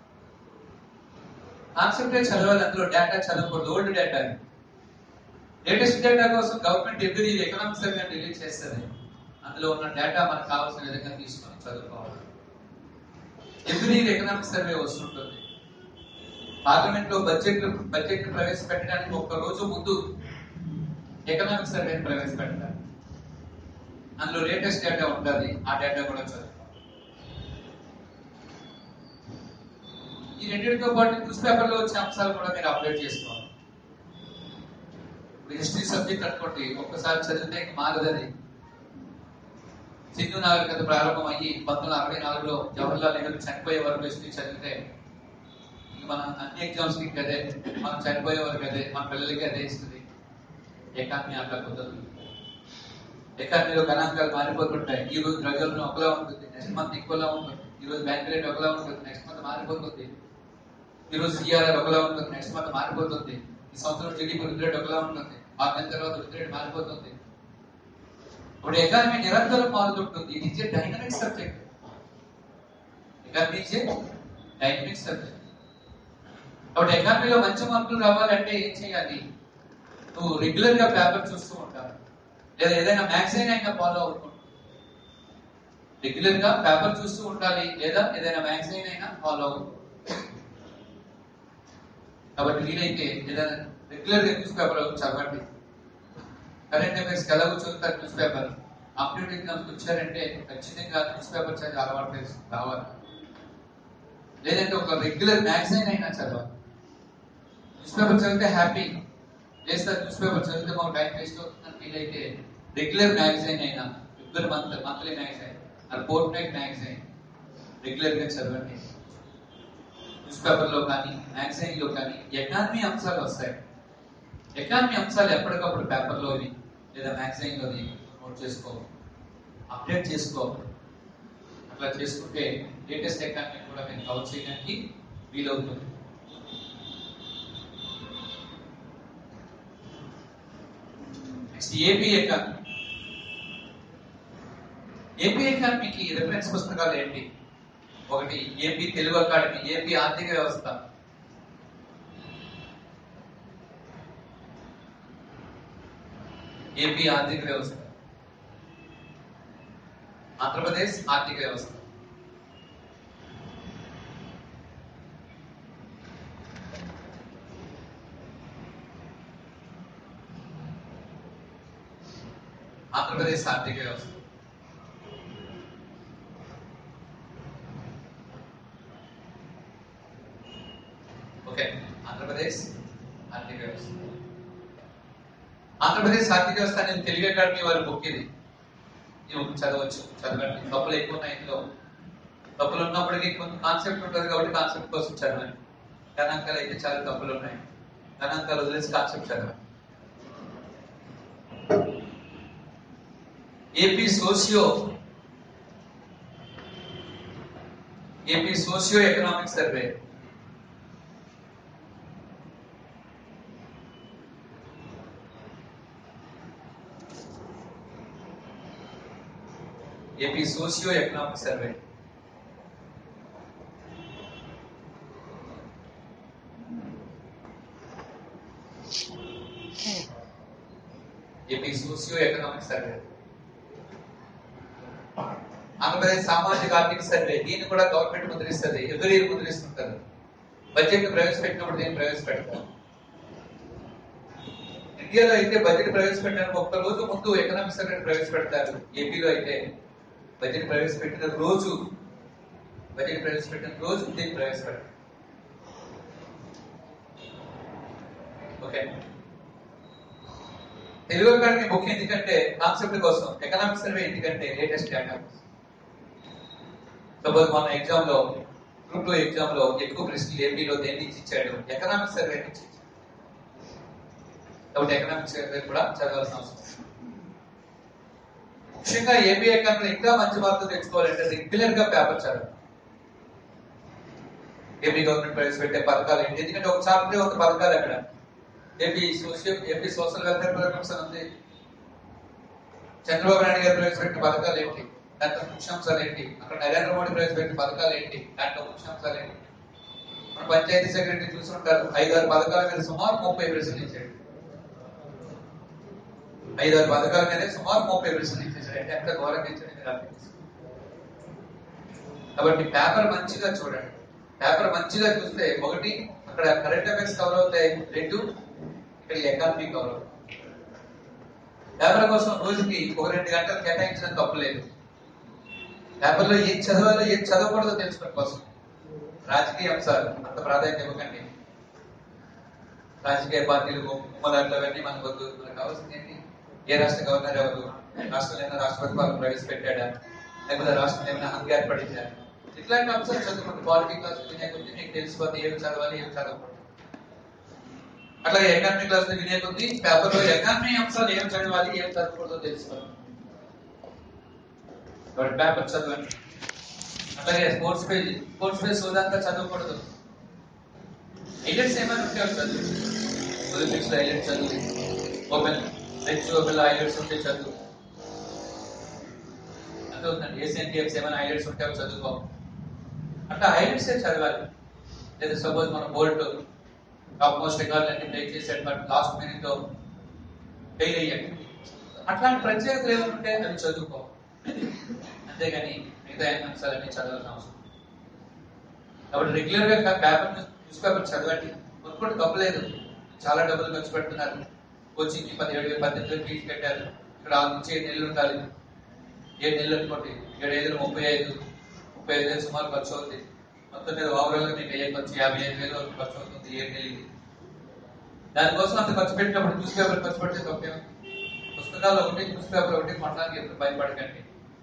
కాన్సెప్టే చదవాలి అందులో డేటా చదవకూడదు ఓల్డ్ డేటా లేటెస్ట్ డేటా కోసం government every economic survey release చేస్తుంది అందులో ఉన్న డేటా మనకు కావాల్సిన విధంగా తీసుకొని చదువుకోవాలి ఎవ్రీ ఎకనామిక్ సర్వే వస్తుంటుంది పార్లమెంట్ లో బడ్జెట్ బడ్జెట్ ప్రవేశపెట్టడానికి ఒక్క రోజు ముందు ఎకనామిక్ సర్వే ప్రవేశపెడతారు అందులో లేటెస్ట్ డేటా ఉంటుంది ఆ డేటా కూడా చదువుకోవాలి ఈ రెండింటితో పాటు న్యూస్ పేపర్ లో వచ్చే అంశాలు కూడా మీరు అప్డేట్ చేసుకోవాలి ఇప్పుడు హిస్టరీ సబ్జెక్ట్ అనుకోండి ఒక్కసారి చదివితే ఇంక మారదు అది సింధు నాగరికత ప్రారంభం అయ్యి పంతొమ్మిది వందల అరవై నాలుగులో జవహర్లాల్ నెహ్రూ చనిపోయే వరకు హిస్టరీ చదివితే ఇంక మన అన్ని ఎగ్జామ్స్ కి అదే మనం చనిపోయే వరకు అదే మన పిల్లలకి అదే ఇస్తుంది ఎకానమీ అట్లా కుదరదు ఎకానమీలో గణాంకాలు మారిపోతుంటాయి ఈ రోజు ద్రవ్యోల్బణం ఒకలా ఉంటుంది నెక్స్ట్ మంత్ ఇంకోలా ఉంటుంది ఈ రోజు బ్యాంక్ రేట్ ఒకలా ఉంటుంది నెక్స్ట్ మంత్ మారిపోతుంది ఈ రోజు సిఆర్ఆర్ ఒకలా ఉంటుంది నెక్స్ట్ మంత్ మారిపోతుంది ఈ సంవత్సరం జీడీపీ వృద్ధి రేట్ ఒకలా ఉంటుంది ఆరు నెలల తర్వాత వృద్ధి రేట్ మారిపోతుంది ఇప్పుడు ఎకానమీ నిరంతరం మారుతుంటుంది ఇది ఇచ్చే డైనమిక్ సబ్జెక్ట్ ఎకానమీ ఇచ్చే డైనమిక్ సబ్జెక్ట్ కాబట్టి ఎకానమీలో మంచి మార్కులు రావాలంటే ఏం చేయాలి నువ్వు రెగ్యులర్ గా పేపర్ చూస్తూ ఉంటావు లేదా ఏదైనా మ్యాగజైన్ అయినా ఫాలో అవుతుంటావు రెగ్యులర్ గా పేపర్ చూస్తూ ఉండాలి లేదా ఏదైనా మ్యాగజైన్ అయినా ఫాలో అవుతుంది కాబట్టి వీలైతే ఏదైనా రెగ్యులర్ గా న్యూస్ పేపర్ చదవండి కరెంట్ అఫైర్స్ ఎలాగో చదువుతారు న్యూస్ పేపర్ అప్డేట్ ఎగ్జామ్స్ వచ్చారంటే ఖచ్చితంగా న్యూస్ పేపర్ చదివి అలవాటు తెలుసు రావాలి లేదంటే ఒక రెగ్యులర్ మ్యాగజైన్ అయినా చదవాలి న్యూస్ పేపర్ చదివితే హ్యాపీ లేదా న్యూస్ పేపర్ చదివితే మాకు టైం వేస్ట్ అవుతుందని ఫీల్ అయితే రెగ్యులర్ మ్యాగజైన్ అయినా రెగ్యులర్ మంత్ మంత్లీ మ్యాగజైన్ అది ఫోర్త్ నైట్ మ్యాగజైన్ రెగ్యులర్ గా చదవండి న్యూస్ పేపర్ లో కానీ మ్యాగజైన్ లో కానీ ఎకానమీ అంశాలు వస్తాయి ఎకానమీ అంశాలు ఎప్పటికప్పుడు పేపర్ లోని లేదా మ్యాగజైన్ లోని నోట్ చేసుకో అప్డేట్ చేసుకో అట్లా చేసుకుంటే లేటెస్ట్ ఎకానమీ కూడా మీరు కవర్ చేయడానికి వీలవుతుంది నెక్స్ట్ ఏపీ ఎకానమీ ఏపీ ఎకానమీకి రిఫరెన్స్ పుస్తకాలు ఏంటి ఒకటి ఏపీ తెలుగు అకాడమీ ఏపీ ఆర్థిక వ్యవస్థ ఏపీ ఆర్థిక వ్యవస్థ ఆంధ్రప్రదేశ్ ఆర్థిక వ్యవస్థ ఆంధ్రప్రదేశ్ ఆర్థిక వ్యవస్థ ఓకే ఆంధ్రప్రదేశ్ ఆర్థిక వ్యవస్థ ఆంధ్రప్రదేశ్ ఆర్థిక వ్యవస్థ అనేది తెలుగు అకాడమీ వారి బుక్ ఇది ఈ బుక్ చదవచ్చు చదవండి తప్పులు ఎక్కువ ఉన్నాయి ఇందులో తప్పులు ఉన్నప్పటికీ కొంత కాన్సెప్ట్ ఉంటుంది కాబట్టి కాన్సెప్ట్ కోసం చదవండి గణాంకాలు అయితే చాలా తప్పులు ఉన్నాయి గణాంకాలు వదిలేసి కాన్సెప్ట్ చదవండి AP socio AP socio economic survey AP socio economic survey AP socio economic survey Andhra Pradesh సామాజిక ఆర్థిక సర్వే దీన్ని కూడా గవర్నమెంట్ ముద్రిస్తుంది ఎవ్రీ ఇయర్ ముద్రిస్తుంటారు బడ్జెట్ ప్రవేశపెట్టినప్పుడు దీన్ని ప్రవేశపెడతారు ఇండియాలో అయితే బడ్జెట్ ప్రవేశపెట్టడానికి ఒక్క రోజు ముందు ఎకనామిక్ సర్వే ప్రవేశపెడతారు ఏపీలో అయితే బడ్జెట్ ప్రవేశపెట్టిన రోజు బడ్జెట్ ప్రవేశపెట్టిన రోజు దీన్ని ప్రవేశపెడతారు ఓకే తెలుగు అకాడమీ బుక్ ఎందుకంటే కాన్సెప్ట్ కోసం ఎకనామిక్ సర్వే ఎందుకంటే లేటెస్ట్ డేటా సపోజ్ మన ఎగ్జామ్ లో గ్రూప్ టూ ఎగ్జామ్ లో ఎక్కువ ప్రశ్నలు ఏపీలో దేని నుంచి ఇచ్చాడు ఎకనామిక్ సర్వే నుంచి ఇచ్చాడు. కాబట్టి ఎకనామిక్ సర్వే కూడా చదవాల్సిన అవసరం ఉంది. ముఖ్యంగా ఏపీ ఎకానమీ ఇంకా మంచి మార్కులు తెచ్చుకోవాలంటే రెగ్యులర్ గా పేపర్ చదవాలి ఏపీ గవర్నమెంట్ ప్రవేశపెట్టే పథకాలు ఏంటి ఎందుకంటే ఒక చాప్టర్ ఒక పథకాలు అక్కడ AP social AP social welfare programs అని ఉంది చంద్రబాబు నాయుడు గారు ప్రవేశపెట్టిన పథకాలు ఏంటి దాంట్లో ముఖ్యాంశాలు ఏంటి అక్కడ నరేంద్ర మోడీ ప్రవేశపెట్టిన పథకాలు ఏంటి దాంట్లో ముఖ్యాంశాలు ఏంటి మన పంచాయతీ సెక్రటరీ చూసుకుంటారు ఐదారు పథకాల మీద సుమారు ముప్పై ప్రశ్నలు ఇచ్చాడు ఐదారు పథకాల మీద సుమారు ముప్పై ప్రశ్నలు ఇచ్చేసాడు అంటే ఎంత ఘోరంగా ఇచ్చాడు మీరు అర్థం చేసుకోండి. కాబట్టి పేపర్ మంచిగా చూడండి పేపర్ మంచిగా చూస్తే ఒకటి అక్కడ కరెంట్ అఫైర్స్ కవర్ అవుతాయి రెండు ఇక్కడ ఎకానమీ కవర్ అవుతాయి పేపర్ కోసం రోజుకి ఒక రెండు గంటలు కేటాయించడం తప్పులేదు పేపర్లో ఏం చదవాలో ఏం చదవకూడదో తెలుసుకోవడం కోసం రాజకీయ అంశాలు అంత ప్రాధాన్యత ఇవ్వకండి రాజకీయ పార్టీలు గుమ్మలాట్లు అవన్నీ మనకు వద్దు మనకు కావాల్సింది ఏంటి ఏ రాష్ట్ర గవర్నర్ ఎవరు రాష్ట్రంలో ఏమైనా రాష్ట్రపతి పాలన ప్రవేశపెట్టాడా లేకపోతే రాష్ట్రం ఏమైనా హంగు ఏర్పడిందా ఇట్లాంటి అంశాలు చదువుకుంటే పాలిటిక్ క్లాస్ వినే కొద్దీ నీకు తెలిసిపోతే ఏమి చదవాలి ఏమి చదవకూడదు అట్లాగే ఎకానమీ క్లాస్ వినే కొద్దీ పేపర్ లో ఎకానమీ అంశాలు ఏం చదవాలి ఏం చదవకూడదో తెలుసుకోవాలి కాబట్టి పేపర్ చదవండి అట్లాగే స్పోర్ట్స్ పేజ్ స్పోర్ట్స్ పేజ్ సోదంతా చదవకూడదు హైలైట్స్ ఏమైనా ఉంటే అవి చదువు ఒలింపిక్స్ లో హైలైట్స్ చదువు ఓపెన్ ఫ్రెంచ్ ఓపెన్ లో హైలైట్స్ ఉంటే చదువు అంతే ఉందండి ఏషియన్ గేమ్స్ ఏమైనా హైలైట్స్ ఉంటే అవి చదువుకో అట్లా హైలైట్స్ చదవాలి లేదా సపోజ్ మన బోల్ట్ టాప్ మోస్ట్ రికార్డ్ అన్ని బ్రేక్ చేసాడు బట్ లాస్ట్ మినిట్ లో ఫెయిల్ అయ్యాడు అట్లాంటి ప్రత్యేకతలు ఏమైనా ఉంటే అవి చదువుకో అంతేగాని మిగతా అంశాలన్నీ చదవాల్సిన అవసరం లేదు. కాబట్టి రెగ్యులర్ గా పేపర్ న్యూస్ పేపర్ చదవండి కొనుక్కోండి తప్పలేదు చాలా డబ్బులు ఖర్చు పెడుతున్నారు కోచింగ్ కి పదిహేడు వేలు పద్దెనిమిది వేలు ఫీజు కట్టారు ఇక్కడ ఆరు నుంచి ఏడు నెలలు ఉండాలి ఏడు నెలలు అనుకోండి ఏడు ఐదు ముప్పై ఐదు ముప్పై ఐదు వేలు సుమారు ఖర్చు అవుతుంది మొత్తం మీద ఓవరాల్ మీకు అయ్యే ఖర్చు యాభై ఐదు వేలు వరకు ఖర్చు అవుతుంది ఏడు నెలలకి దానికోసం అంత ఖర్చు పెట్టినప్పుడు న్యూస్ పేపర్ ఖర్చు పెడితే తప్పే పుస్తకాలు ఒకటి న్యూస్ పేపర్ ఒకటి కొనడానికి ఎప్పుడు భయపడకండి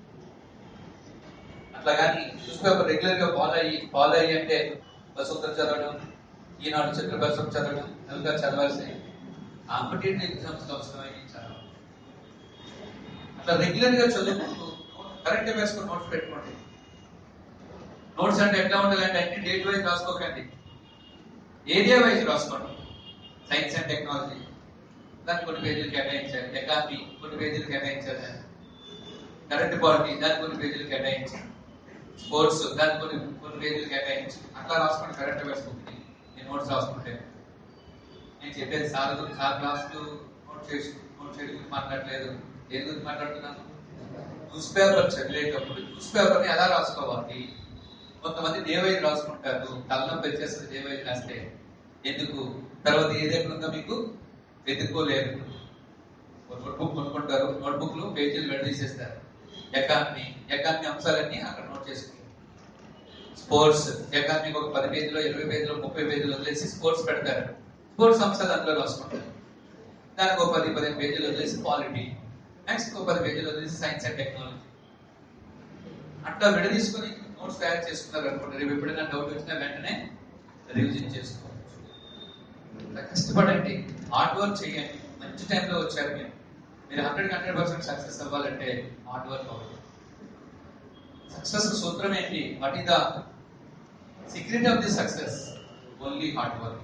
అట్లా కానీ న్యూస్ పేపర్ రెగ్యులర్ గా ఫాలో అయ్యి ఫాలో అయ్యి అంటే వసూలు చదవడం ఈనాడు చిత్ర బస్సు చదవడం ఇంకా చదవాల్సి కాంపిటేటివ్ ఎగ్జామ్స్ అవసరమై చదవడం అట్లా రెగ్యులర్ గా చదువుకుంటూ కరెంట్ అఫైర్స్ నోట్స్ పెట్టుకోండి నోట్స్ అంటే ఎట్లా ఉండాలంటే అన్ని డేట్ వైజ్ రాసుకోకండి ఏరియా వైజ్ రాసుకోండి సైన్స్ అండ్ టెక్నాలజీ దానికి కొన్ని పేజీలు కేటాయించారు ఎకానమీ కొన్ని పేజీలు కేటాయించారు దాన్ని కరెంట్ పాలిటీ దానికి కొన్ని పేజీలు కేటాయించారు స్పోర్ట్స్ దానికి కొన్ని కొన్ని పేజీలు కేటాయించి అట్లా రాసుకుంటే కరెంట్ అఫైర్స్ బుక్ నేను నోట్స్ రాసుకుంటే నేను చెప్పేది సార్ గురించి సార్ క్లాసులు నోట్ చేసి నోట్ చేయడం గురించి మాట్లాడలేదు దేని గురించి మాట్లాడుతున్నాను న్యూస్ పేపర్ చదివేటప్పుడు న్యూస్ పేపర్ ని ఎలా రాసుకోవాలి కొంతమంది దేవైలు రాసుకుంటారు తలనొప్పి వచ్చేస్తుంది దేవైలు రాస్తే ఎందుకు తర్వాత ఏదైనా ఉందో మీకు వెతుక్కోలేరు నోట్బుక్ కొనుక్కుంటారు నోట్బుక్ లో పేజీలు విడదీసేస్తారు ఎకానమీ ఎకానమీ అంశాలన్నీ అక్కడ నోట్ చేసుకుంటారు స్పోర్ట్స్ ఎకానమీకి ఒక పది పేజీలో ఇరవై పేజీలో ముప్పై పేజీలు వదిలేసి స్పోర్ట్స్ పెడతారు స్పోర్ట్స్ అంశాలు అందులో రాసుకుంటారు దానికి ఒక పది పదిహేను పేజీలు వదిలేసి పాలిటీ నెక్స్ట్ ఒక పది పేజీలు వదిలేసి సైన్స్ అండ్ టెక్నాలజీ అట్లా విడదీసుకుని నోట్స్ తయారు చేసుకున్నారు అనుకోండి రేపు ఎప్పుడైనా డౌట్ వచ్చినా వెంటనే రివిజన్ చేసుకోవచ్చు ఇలా కష్టపడండి హార్డ్ వర్క్ చేయండి మంచి టైంలో వచ్చారు మీరు మీరు హండ్రెడ్ హండ్రెడ్ పర్సెంట్ సక్సెస్ అవ్వాలంటే హార్డ్ వర్క్ అవ్వాలి సక్సెస్ సూత్రం ఏంటి what is the secret of the success only hard work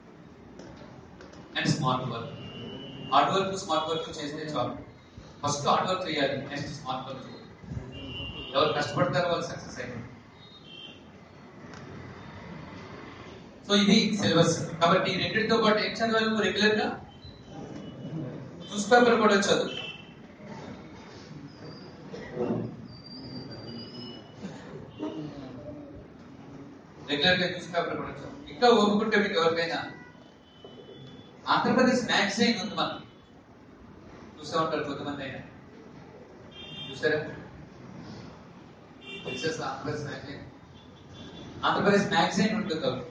and smart work hard work smart work చేస్తే చాలు ఫస్ట్ హార్డ్ వర్క్ చేయాలి నెక్స్ట్ స్మార్ట్ వర్క్ ఎవరు కష్టపడతారో వాళ్ళు సక్సెస్ అయిపోతారు సో ఇది సిలబస్ కాబట్టి ఈ రెండింటితో పాటు ఏం చదవాలి నువ్వు రెగ్యులర్ గా న్యూస్ పేపర్ కూడా చదువు రెగ్యులర్ గా న్యూస్ పేపర్ కూడా చదువు ఇంకా ఒప్పుకుంటే మీకు ఎవరికైనా ఆంధ్రప్రదేశ్ మ్యాగజైన్ ఉంది మనకి చూసే ఉంటారు కొంతమంది అయినా చూసారా తెలుసా ఆంధ్రప్రదేశ్ మ్యాగజైన్ ఆంధ్రప్రదేశ్ మ్యాగజైన్ ఉంటుంది కాబట్టి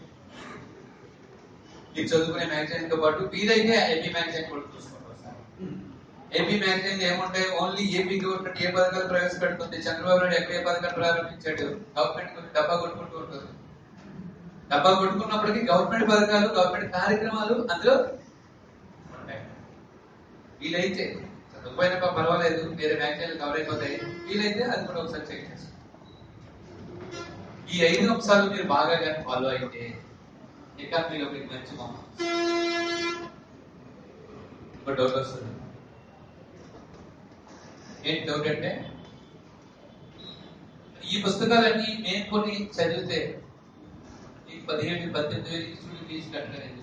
మీరు చదువుకునే మ్యాగజైన్ తో పాటు మీరైతే ఏపీ మ్యాగజైన్ కూడా చూసుకుంటారు సార్ ఏపీ మ్యాగజైన్ ఏముంటాయి ఓన్లీ ఏపీ గవర్నమెంట్ ఏ పథకాలు ప్రవేశపెడుతుంది చంద్రబాబు నాయుడు ఎక్కడ ఏ పథకాలు ప్రారంభించాడు గవర్నమెంట్ కొంచెం డబ్బా కొట్టుకుంటూ ఉంటుంది డబ్బా కొట్టుకున్నప్పటికీ గవర్నమెంట్ పథకాలు గవర్నమెంట్ కార్యక్రమాలు అందులో ఉంటాయి వీలైతే చదువుపోయినా పర్వాలేదు వేరే మ్యాగజైన్లు కవర్ అయిపోతాయి వీలైతే అది కూడా ఒకసారి చెక్ చేసుకోండి ఈ ఐదు అంశాలు మీరు బాగా కానీ ఫాలో అయితే ఎకానమీలో మీకు మంచి మొహం ఒక డౌట్ వస్తుంది ఏంటి డౌట్ అంటే ఈ పుస్తకాలన్నీ మేము కొన్ని చదివితే ఈ పదిహేడు పద్దెనిమిది వేలు ఇన్స్టిట్యూట్ ఫీజు కట్టలేదు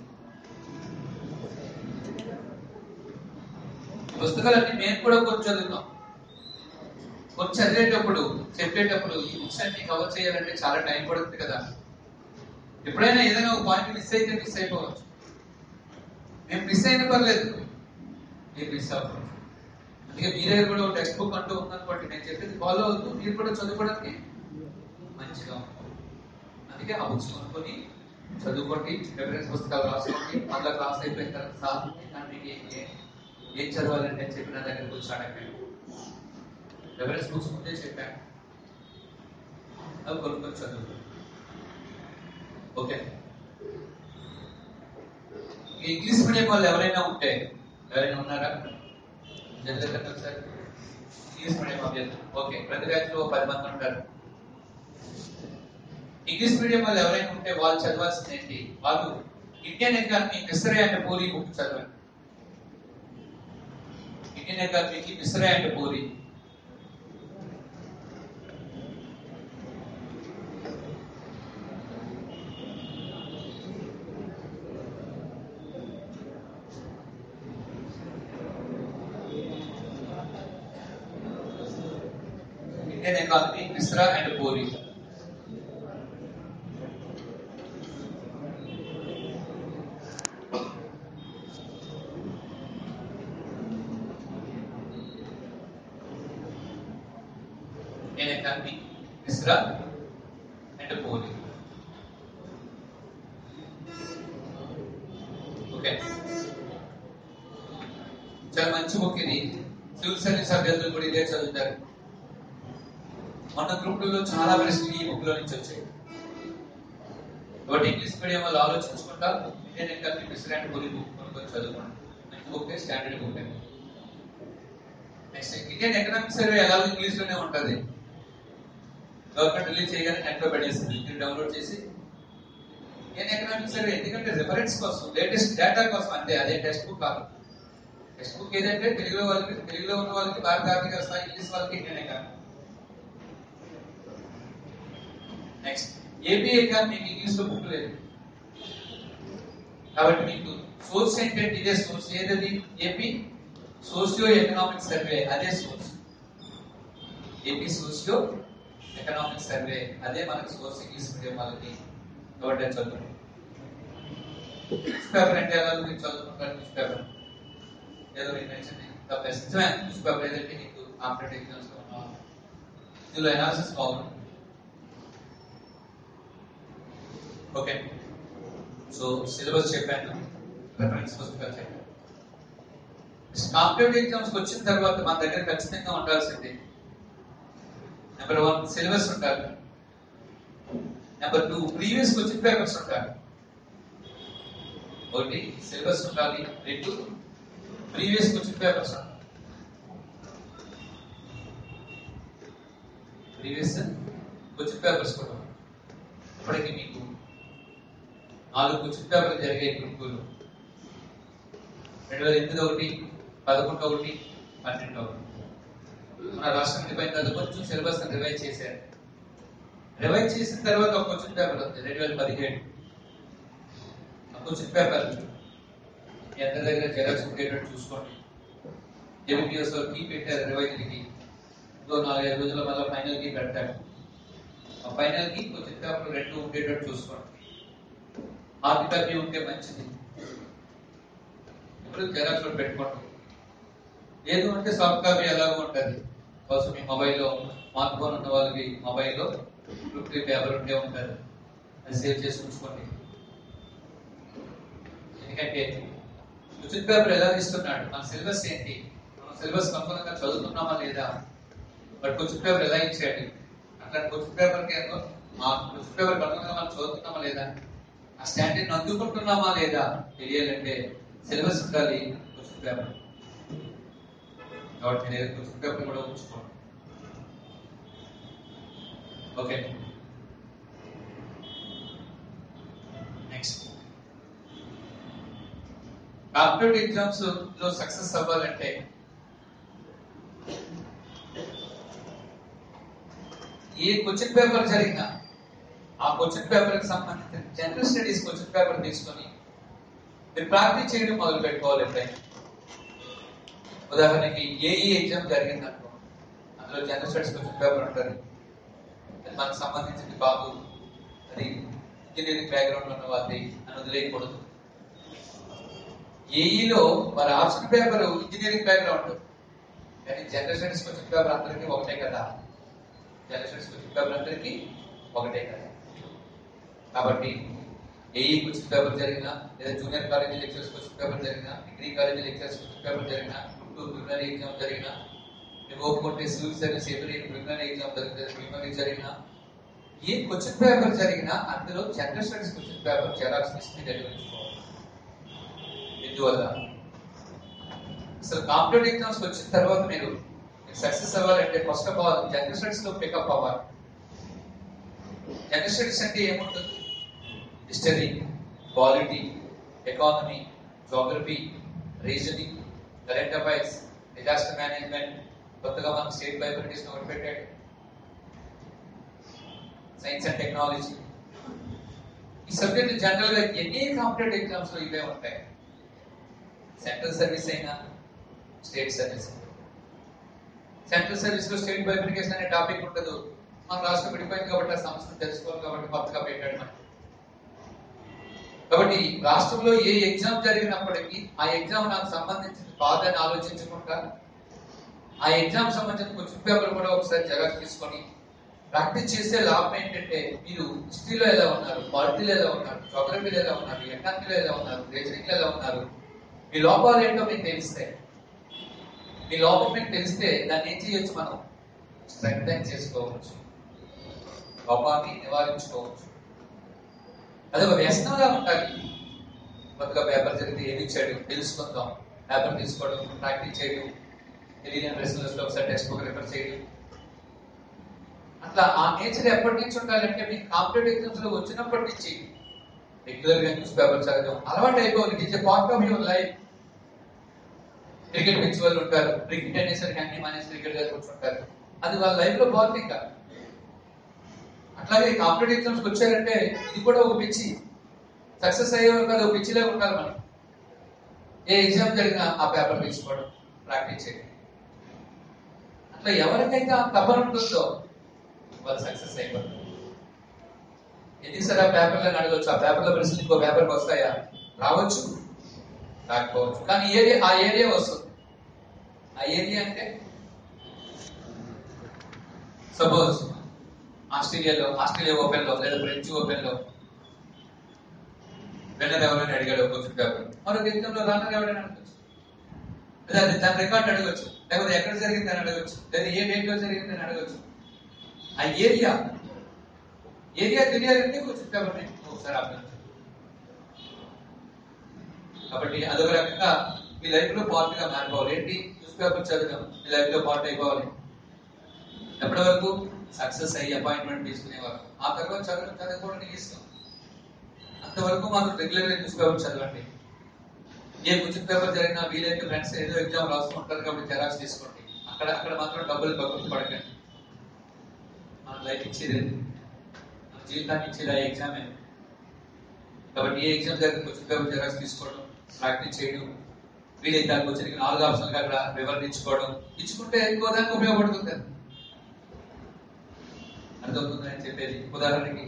ఈ పుస్తకాలన్నీ మేము కూడా కొన్ని చదువుతాం కొన్ని చదివేటప్పుడు చెప్పేటప్పుడు ఈ బుక్స్ అన్ని కవర్ చేయాలంటే చాలా టైం పడుతుంది కదా ఎప్పుడైనా ఏదైనా ఒక పాయింట్ మిస్ అయితే మిస్ అయిపోవచ్చు మేము మిస్ అయిన పర్లేదు మీరు మిస్ అవ్వకూడదు అందుకే మీ దగ్గర కూడా ఒక టెక్స్ట్ బుక్ అంటూ ఉందనుకోండి నేను చెప్పేది ఫాలో అవుతూ మీరు కూడా చదువుకోవడానికి మంచిగా ఉంటుంది అందుకే ఆ బుక్స్ కొనుక్కొని చదువుకోండి రెఫరెన్స్ పుస్తకాలు రాసుకోండి మళ్ళీ క్లాస్ అయిపోయిన తర్వాత సార్ ఇంకా మీకు ఏం ఏం- ఏం చదవాలంటే అని చెప్పి నా దగ్గరకు వచ్చి అడగండి రెఫరెన్స్ బుక్స్ ముందే చెప్పాను అవి కొనుక్కొని చదువు ఓకే ఈ ఇంగ్లీష్ మీడియం వాళ్ళు ఎవరైనా ఉంటే ఎవరైనా ఉన్నారా జనరల్ ఒకసారి ఇంగ్లీష్ మీడియం అభ్యర్థులు ఓకే ప్రతి బ్యాచ్ లో పది మంది ఉంటారు ఇంగ్లీష్ మీడియం వాళ్ళు ఎవరైనా ఉంటే వాళ్ళు చదవాల్సింది ఏంటి వాళ్ళు Indian economy Misra and Puri book చదవండి ఇండియన్ ఎకానమీకి Misra and Puri Indian economy Mishra and Puri Indian economy Mishra and Puri okay చాలా మంచి బుక్ ఇది సివిల్ సర్వీస్ అభ్యర్థులు కూడా ఇదే చదువుతారు మన గ్రూప్ లో చాలా ప్రశ్నలు ఈ బుక్ లో నుంచి వచ్చాయి కాబట్టి ఇంగ్లీష్ మీడియం వాళ్ళు ఆలోచించుకుంటా Indian economy Misra and Puri book కొనుక్కొని చదువుకోండి మంచి book standard book next Indian economic survey ఎలాగో ఇంగ్లీష్ లోనే ఉంటది గవర్నమెంట్ రిలీజ్ చేయగానే నెట్ లో పెట్టేస్తుంది మీరు డౌన్లోడ్ చేసి ఇండియన్ ఎకనామిక్ సర్వే ఎందుకంటే రిఫరెన్స్ కోసం లేటెస్ట్ డేటా కోసం అంతే అదే టెక్స్ట్ బుక్ కాదు టెక్స్ట్ బుక్ ఏదంటే తెలుగులో వాళ్ళకి తెలుగులో ఉన్న వాళ్ళకి భారత ఆర్థిక వ్యవస్థ ఇంగ్లీష్ వాళ్ళకి Indian economy next AP economy మీకు ఇంగ్లీష్ లో బుక్ లేదు కాబట్టి మీకు సోర్స్ ఏంటంటే ఇదే సోర్స్ ఏదది ఏపీ సోషియో ఎకనామిక్ సర్వే అదే source AP socio economic survey అదే మనకు సోర్స్ ఇంగ్లీష్ మీడియం వాళ్ళకి కాబట్టి అది చదువు న్యూస్ పేపర్ అంటే ఎలా మీరు చదువుకుంటారు న్యూస్ పేపర్ ఏదో మీరు నచ్చింది తప్ప ఇష్టమే న్యూస్ పేపర్ ఏదంటే మీకు కాంపిటేటివ్ ఎగ్జామ్స్ లో ఉన్న ఇందులో అనాలిసిస్ బాగుంది ఓకే సో సిలబస్ చెప్పాను రెఫరెన్స్ పుస్తకాలు చెప్పాను కాంపిటేటివ్ ఎగ్జామ్స్ వచ్చిన తర్వాత మన దగ్గర ఖచ్చితంగా ఉండాల్సింది నెంబర్ వన్ సిలబస్ ఉండాలి number two previous question papers ఉండాలి ఒకటి సిలబస్ ఉండాలి రెండు ప్రీవియస్ క్వశ్చన్ పేపర్స్ ఉండాలి ప్రీవియస్ క్వశ్చన్ పేపర్స్ కూడా ఉండాలి. ఇప్పటికి మీకు నాలుగు క్వశ్చన్ పేపర్లు జరిగాయి గురుకులు రెండు వేల ఎనిమిది ఒకటి పదకొండు ఒకటి పన్నెండు ఒకటి మన రాష్ట్రం విడిపోయిన తర్వాత కొంచెం సిలబస్ రివైజ్ చేశారు రివైజ్ చేసిన తర్వాత ఒక క్వశ్చన్ పేపర్ ఉంది రెండు వేల పదిహేడు ఆ క్వశ్చన్ పేపర్ మీ అందరి దగ్గర జెరాక్స్ ఉండేటట్టు చూసుకోండి ఎంబీబీఎస్ కీ పెట్టారు రివైజ్కి ఇంకో నాలుగైదు రోజుల మళ్ళీ ఫైనల్ కి పెడతాడు ఆ ఫైనల్ కి క్వశ్చన్ పేపర్ రెండు ఉండేటట్టు చూసుకోండి హార్డ్ కాపీ ఉంటే మంచిది ఇప్పుడు జెరాక్స్ లో పెట్టుకోండి లేదు అంటే సాఫ్ట్ కాపీ ఎలాగో ఉంటుంది కోసం మీ మొబైల్లో స్మార్ట్ ఫోన్ ఉన్న వాళ్ళకి మొబైల్లో ఫిఫ్టీ పేపర్ ఉంటే ఉంటుంది అది సేవ్ చేసి ఉంచుకోండి ఎందుకంటే క్వశ్చన్ పేపర్ ఎలా ఇస్తున్నాడు మన సిలబస్ ఏంటి మనం సిలబస్ కన్ఫర్మ్గా చదువుతున్నామా లేదా బట్ క్వశ్చన్ పేపర్ ఎలా ఇచ్చాడు అట్లా క్వశ్చన్ పేపర్ కి ఏమో మా క్వశ్చన్ పేపర్ కన్ఫర్మ్గా మనం చదువుతున్నామా లేదా ఆ స్టాండర్డ్ అందుకుంటున్నామా లేదా తెలియాలంటే సిలబస్ ఉండాలి క్వశ్చన్ పేపర్ కాబట్టి నేను క్వశ్చన్ పేపర్ కూడా ఉంచుకోండి ఓకే నెక్స్ట్ కాంపిటేటివ్ ఎగ్జామ్స్ లో సక్సెస్ అవ్వాలంటే ఏ క్వశ్చన్ పేపర్ జరిగినా ఆ క్వశ్చన్ పేపర్ కి సంబంధించిన జనరల్ స్టడీస్ క్వశ్చన్ పేపర్ తీసుకొని మీరు ప్రాక్టీస్ చేయడం మొదలు పెట్టుకోవాలి ఎప్పుడైనా ఉదాహరణకి ఏఈ ఎగ్జామ్ జరిగింది అనుకో అందులో జనరల్ స్టడీస్ క్వశ్చన్ పేపర్ ఉంటుంది అది మనకు సంబంధించింది బాబు అది ఇంజనీరింగ్ బ్యాక్గ్రౌండ్ ఉన్న వాళ్ళది అని వదిలేయకూడదు ఏఈలో వారి ఆప్షన్ పేపర్ ఇంజనీరింగ్ బ్యాక్గ్రౌండ్ కానీ జనరల్ స్టడీస్ క్వశ్చన్ పేపర్ అందరికీ ఒకటే కదా జనరల్ స్టడీస్ క్వశ్చన్ పేపర్ అందరికీ ఒకటే కదా కాబట్టి ఏఈ క్వశ్చన్ పేపర్ జరిగిన లేదా junior college lectures question paper జరిగిన degree college lectures question paper జరిగిన టూ ప్రిలిమినరీ ఎగ్జామ్ జరిగిన నువ్వు ఒప్పుకుంటే సివిల్ సర్వీస్ ఎవరి ప్రిలిమినరీ ఎగ్జామ్ జరిగిన ప్రిలిమినరీ జరిగిన ఏ క్వశ్చన్ పేపర్ జరిగినా అందులో general studies question paper xerox తీసుకుని దగ్గర ఉంచుకోవాలి ఎందువల్ల అసలు కాంపిటేటివ్ ఎగ్జామ్స్ వచ్చిన తర్వాత మీరు సక్సెస్ అవ్వాలంటే first of all general studies లో పికప్ అవ్వాలి జనరల్ స్టడీస్ అంటే ఏముంటుంది history polity economy geography reasoning current affairs disaster management కొత్తగా మనం స్టేట్ బయోగ్రఫీస్ ఒకటి పెట్టాడు సైన్స్ అండ్ టెక్నాలజీ ఈ సబ్జెక్ట్ జనరల్ గా ఎన్ని కాంపిటేటివ్ ఎగ్జామ్స్ లో ఇవే ఉంటాయి సెంట్రల్ సర్వీస్ అయినా స్టేట్ సర్వీస్ సెంట్రల్ సర్వీస్ లో స్టేట్ బైఫికేషన్ అనే టాపిక్ ఉండదు మన రాష్ట్రం విడిపోయింది కాబట్టి ఆ సంస్థను తెలుసుకోవాలి కాబట్టి కొత్తగా పెట్టాడు మనకి కాబట్టి రాష్ట్రంలో ఏ ఎగ్జామ్ జరిగినప్పటికీ ఆ ఎగ్జామ్ నాకు సంబంధించిన కాదని ఆలోచించకుండా ఆ ఎగ్జామ్ సంబంధించిన క్వశ్చన్ పేపర్ కూడా ఒకసారి జగత్ తీసుకొని ప్రాక్టీస్ చేసే లాభం ఏంటంటే మీరు హిస్టరీలో ఎలా ఉన్నారు పాలిటీలో ఎలా ఉన్నారు జోగ్రఫీలో ఎలా ఉన్నారు ఎకానమీలో ఎలా ఉన్నారు రీజనింగ్ ఎలా ఉన్నారు మీ లోపాలు ఏంటో మీకు తెలుస్తాయి మీ లోపం మీకు తెలిస్తే దాన్ని ఏం చేయొచ్చు మనం స్ట్రెంగ్ చేసుకోవచ్చు లోపాన్ని నివారించుకోవచ్చు అది ఒక వ్యసనంగా ఉండాలి కొత్తగా పేపర్ జరిగితే ఏది ఇచ్చాడు తెలుసుకుందాం పేపర్ తీసుకోవడం ప్రాక్టీస్ చేయడం తెలియని ప్రశ్నలు ఒకసారి టెక్స్ట్ బుక్ రిఫర్ చేయడం అట్లా ఆ నేచర్ ఎప్పటి నుంచి ఉండాలంటే మీకు కాంపిటేటివ్ ఎగ్జామ్స్ లో వచ్చినప్పటి నుంచి రెగ్యులర్ గా న్యూస్ పేపర్ చదవడం అలవాటు అయిపోవాలి it's part of your life cricket పిచ్చి వాళ్ళు ఉంటారు క్రికెట్ అనేసరికి అన్ని మానేసి క్రికెట్ దగ్గర కూర్చుంటారు అది వాళ్ళ లైఫ్ లో బాగుంది ఇంకా అట్లాగే కాంపిటేటివ్ ఎగ్జామ్స్కి వచ్చారంటే ఇది కూడా ఒక పిచ్చి సక్సెస్ అయ్యే వరకు అది ఒక పిచ్చిలే ఉండాలి మనం ఏ ఎగ్జామ్ జరిగినా ఆ పేపర్ తీసుకోవడం ప్రాక్టీస్ చేయడం అట్లా ఎవరికైతే ఆ తపన ఉంటుందో వాళ్ళు సక్సెస్ అయిపోతారు ఎన్నిసారి ఆ పేపర్లను అడగచ్చు ఆ పేపర్ల ప్రశ్నలు ఇంకో పేపర్కి వస్తాయా రావచ్చు రాకపోవచ్చు కానీ ఏరియా ఆ ఏరియా వస్తుంది ఆ ఏరియా అంటే సపోజ్ ఆస్ట్రేలియాలో ఆస్ట్రేలియా ఓపెన్ లో లేదా ఫ్రెంచ్ ఓపెన్ లో విన్నర్ ఎవరైనా అడిగాడు క్వశ్చన్ పేపర్ మరొక ఎగ్జామ్ లో రన్నర్ ఎవరైనా అడగచ్చు లేదా అది దాని రికార్డ్ అడగచ్చు లేకపోతే ఎక్కడ జరిగిందని అడగచ్చు లేదా ఏ డేట్ లో జరిగిందని అడగచ్చు ఆ ఏరియా ఏరియా తెలియాలంటే క్వశ్చన్ పేపర్ ని ఒకసారి అర్థం చేసుకోవాలి. కాబట్టి అదొక రకంగా మీ లైఫ్ లో పార్ట్ గా మారిపోవాలి ఏంటి న్యూస్ పేపర్ చదవడం మీ లైఫ్ లో పార్ట్ అయిపోవాలి ఎప్పటి వరకు సక్సెస్ అయ్యి అపాయింట్మెంట్ తీసుకునేవారు ఆ తర్వాత చదవడం చదవకపోవడం నీకు ఇష్టం అంతవరకు మాత్రం రెగ్యులర్ గా న్యూస్ పేపర్ చదవండి ఏ క్వశ్చన్ పేపర్ జరిగినా వీలైతే ఫ్రెండ్స్ ఏదో ఎగ్జామ్ రాసుకుంటారు కాబట్టి జెరాక్స్ తీసుకోండి అక్కడ అక్కడ మాత్రం డబ్బులు పక్కకు పడకండి మన లైఫ్ ఇచ్చేది అది. మన జీవితాన్ని ఇచ్చేది ఆ ఎగ్జామే కాబట్టి ఏ ఎగ్జామ్ జరిగిన క్వశ్చన్ పేపర్ జెరాక్స్ తీసుకోవడం ప్రాక్టీస్ చేయడం వీలైతే ఆ క్వశ్చన్కి నాలుగు ఆప్షన్లు అక్కడ వివరణ ఇచ్చుకోవడం ఇచ్చుకుంటే ఎక్కువ దానికి ఉపయోగపడుతుంది అది. అర్థమవుతుందని చెప్పేది ఉదాహరణకి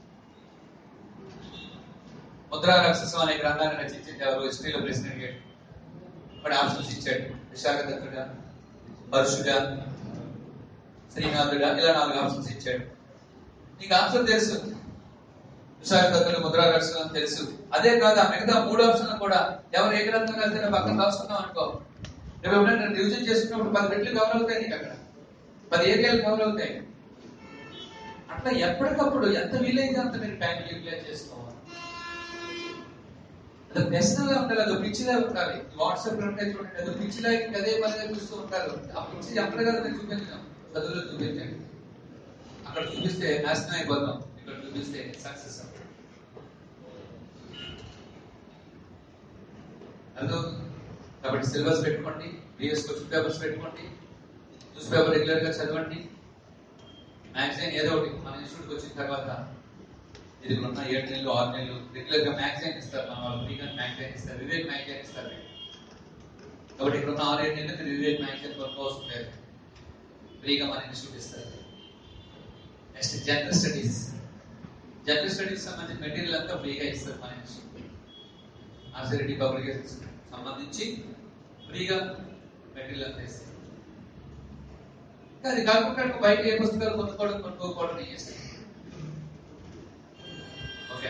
ముద్రా రాక్షసం అనే గ్రంథాన్ని రచించింది ఎవరు హిస్టరీలో ప్రెసిడెంట్ గారు వాడు ఆప్షన్స్ ఇచ్చాడు విశాఖ దత్తుడా పరుషుడా శ్రీనాథుడా ఇలా నాలుగు ఆప్షన్స్ ఇచ్చాడు నీకు ఆన్సర్ తెలుసు విశాఖ దత్తుడు ముద్రా రాక్షసం అని తెలుసు అదే కాదు ఆ మిగతా మూడు ఆప్షన్లు కూడా ఎవరు ఏ గ్రంథం రాసినా పక్కన రాసుకున్నాం అనుకో రేపు ఎప్పుడైనా రివిజన్ చేసుకున్నప్పుడు పది రెట్లు కవర్ అవుతాయి నీకు అక్కడ పది ఏరియాలు కవర్ అవుతాయి అట్లా ఎప్పటికప్పుడు ఎంత వీలైతే అంత మీరు టైం యూటిలైజ్ చేసుకోవాలి అది వ్యసనంగా ఉండాలి అది పిచ్చిలా ఉండాలి వాట్సాప్ లో ఉంటాయి చూడండి అది పిచ్చిలా ఇంకా అదే పనిగా చూస్తూ ఉంటారు ఆ పిచ్చి ఎక్కడ కదా నేను చూపించాం చదువులో చూపించండి అక్కడ చూపిస్తే నాశనం అయిపోతాం ఇక్కడ చూపిస్తే సక్సెస్ అవుతాం అర్థమవుతుంది కాబట్టి సిలబస్ పెట్టుకోండి ప్రీవియస్ క్వశ్చన్ పేపర్స్ పెట్టుకోండి న్యూస్ పేపర్ రెగ్యులర్ గా చదవండి మ్యాగజైన్ ఏదో ఒకటి మన ఇన్స్టిట్యూట్కి వచ్చిన తర్వాత ఇది ఉన్న ఏడు నెలలు ఆరు నెలలు రెగ్యులర్ గా మ్యాగజైన్ ఇస్తారు మన వాళ్ళు ఫ్రీగా మ్యాగజైన్ ఇస్తారు వివేక్ మ్యాగజైన్ ఇస్తారు కాబట్టి ఇక్కడ ఉన్న ఆరు ఏడు నెలలు మీరు వివేక్ మ్యాగజైన్ వర్క్ అవసరం లేదు ఫ్రీగా మన ఇన్స్టిట్యూట్ ఇస్తారు next general studies general studies సంబంధించిన మెటీరియల్ అంతా ఫ్రీగా ఇస్తారు మన ఇన్స్టిట్యూట్ ఆర్సిరెడ్డి పబ్లికేషన్స్ సంబంధించి ఫ్రీగా మెటీరియల్ అంతా ఇస్తారు ఇంకా అది కాకుండా నువ్వు బయట ఏ పుస్తకాలు కొనుక్కోవడం కొనుక్కోకపోవడం నీ ఇష్టం ఓకే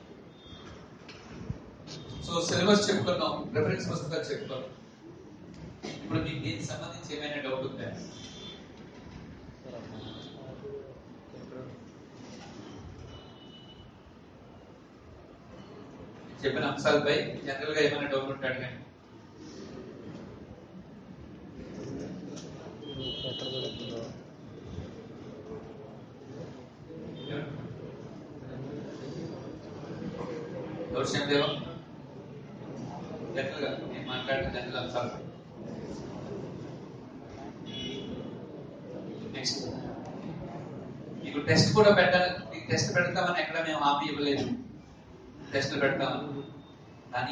సో సిలబస్ చెప్పుకున్నాం రెఫరెన్స్ పుస్తకాలు చెప్పుకున్నాం ఇప్పుడు మీకు దీనికి సంబంధించి ఏమైనా డౌట్ ఉందా చెప్పిన అంశాలపై జనరల్ గా ఏమైనా డౌట్ ఉంటాడు కానీ డౌట్స్ ఏం లేవా జనరల్ గా నేను మాట్లాడిన జనరల్ అంశాలు నెక్స్ట్ మీకు టెస్ట్ కూడా పెట్టాలి మీకు టెస్ట్ పెడతామని ఎక్కడ మేము హామీ ఇవ్వలేదు టెస్టులు పెడతామని కానీ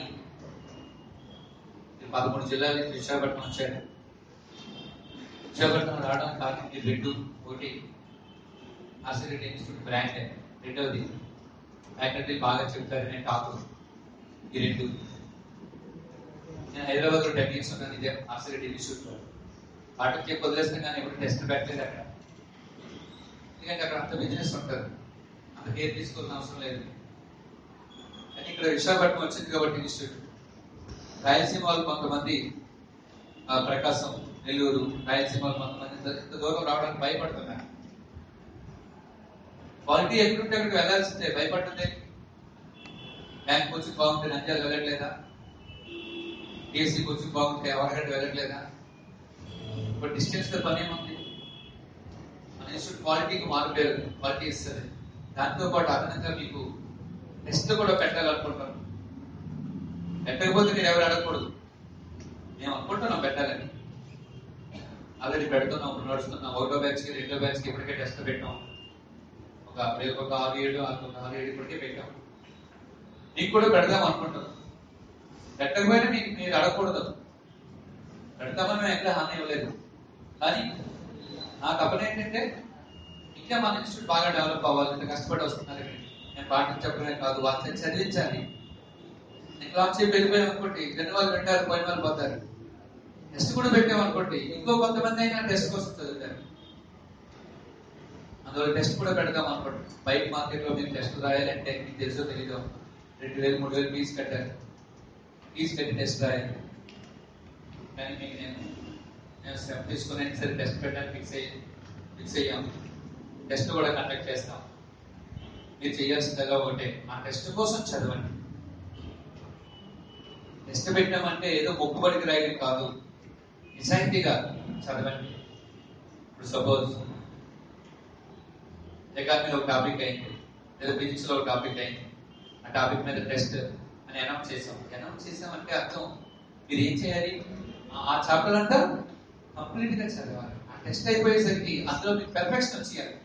ఈ పదమూడు జిల్లాల నుంచి విశాఖపట్నం వచ్చాడు విశాఖపట్నం రావడం కారణం ఈ రెండు ఒకటి ఆసిరెడ్డి ఇన్స్టిట్యూట్ బ్రాండ్ రెండవది ఫ్యాకల్టీ బాగా చెప్తారనే టాక్ ఈ రెండు నేను హైదరాబాద్ లో టెన్ ఇయర్స్ ఉన్నాను ఇదే ఆసిరెడ్డి ఇన్స్టిట్యూట్ లో వాటికి చెప్పి వదిలేస్తాం కానీ ఎప్పుడు టెస్ట్ పెట్టలేదు అక్కడ ఎందుకంటే అక్కడ అంత బిజినెస్ ఉంటుంది అంత కేర్ తీసుకోవాల్సిన అవసరం లేదు కానీ ఇక్కడ విశాఖపట్నం వచ్చింది కాబట్టి ఇన్స్టిట్యూట్ రాయలసీమ వాళ్ళు కొంతమంది ఆ, ప్రకాశం నెల్లూరు రాయలసీమ వాళ్ళు కొంతమంది ఇంత- ఇంత దూరం రావడానికి భయపడుతున్నారు క్వాలిటీ ఎక్కడుంటే అక్కడికి వెళ్ళాల్సిందే భయపడుతుంది బ్యాంక్ కోచింగ్ బాగుంటే నంద్యాల వెళ్ళట్లేదా టీఎస్సీ కోచింగ్ బాగుంటే ఎవరికంటే వెళ్ళట్లేదా ఇప్పుడు డిస్టెన్స్ తో పని ఏముంది మన ఇన్స్టిట్యూట్ క్వాలిటీకి మారుపేరు క్వాలిటీ ఇస్తుంది దాంతో పాటు అదనంగా మీకు టెస్ట్ కూడా పెట్టాలనుకుంటాను పెట్టకపోతే మీరు ఎవరు అడగకూడదు మేము అనుకుంటున్నాం పెట్టాలని ఆల్రెడీ పెడుతున్నాం ఇప్పుడు నడుస్తున్నాం ఒకటో బ్యాచ్ కి రెండో బ్యాచ్ కి ఇప్పటికే టెస్ట్ పెట్టాం ఒక రేపు ఒక ఆరు ఏడు ఒక ఆరు ఏడు ఇప్పటికే పెట్టాం మీకు కూడా పెడదాం అనుకుంటున్నాం పెట్టకపోయినా మీకు మీరు అడగకూడదు పెడతామని మేము ఎక్కడ హామీ ఇవ్వలేదు కానీ నా తపన ఏంటంటే ఇంకా మన ఇన్స్టిట్యూట్ బాగా డెవలప్ అవ్వాలి ఇంత కష్టపడి వస్తున్నారు ఇక్కడ. నేను పాఠం చెప్పడమే కాదు వాళ్ళని చదివించాలి నేను క్లాస్ చెప్పి వెళ్ళిపోయాం అనుకోండి రెండు వాళ్ళు వింటారు పోయిన వాళ్ళు పోతారు టెస్ట్ కూడా పెట్టాం అనుకోండి ఇంకో కొంతమంది అయినా టెస్ట్ కోసం చదువుతారు అందువల్ల టెస్ట్ కూడా పెడదాం అనుకోండి బయట మార్కెట్ లో మీరు టెస్ట్ రాయాలంటే మీకు తెలుసో తెలీదో రెండు వేలు మూడు వేలు ఫీజు కట్టారు ఫీజు కట్టి టెస్ట్ రాయాలి కానీ మీకు నేను నేను స్టెప్ తీసుకుని సరే టెస్ట్ పెట్టడానికి ఫిక్స్ అయ్యి ఫిక్స్ అయ్యాం టెస్ట్ కూడా కండక్ట్ చేస్తాం మీరు చేయాల్సిందల్లా ఒకటే ఆ టెస్ట్ కోసం చదవండి టెస్ట్ పెట్టామంటే ఏదో మొక్కుబడికి రాయడం కాదు నిజాయితీగా చదవండి ఇప్పుడు సపోజ్ ఎకానమీలో ఒక టాపిక్ అయింది లేదా ఫిజిక్స్ లో ఒక టాపిక్ అయింది ఆ టాపిక్ మీద టెస్ట్ అని అనౌన్స్ చేసాం అనౌన్స్ చేసామంటే అర్థం మీరు ఏం చేయాలి ఆ- ఆ చాప్టర్ అంతా కంప్లీట్ గా చదవాలి ఆ టెస్ట్ అయిపోయేసరికి అందులో మీకు పెర్ఫెక్షన్ వచ్చేయాలి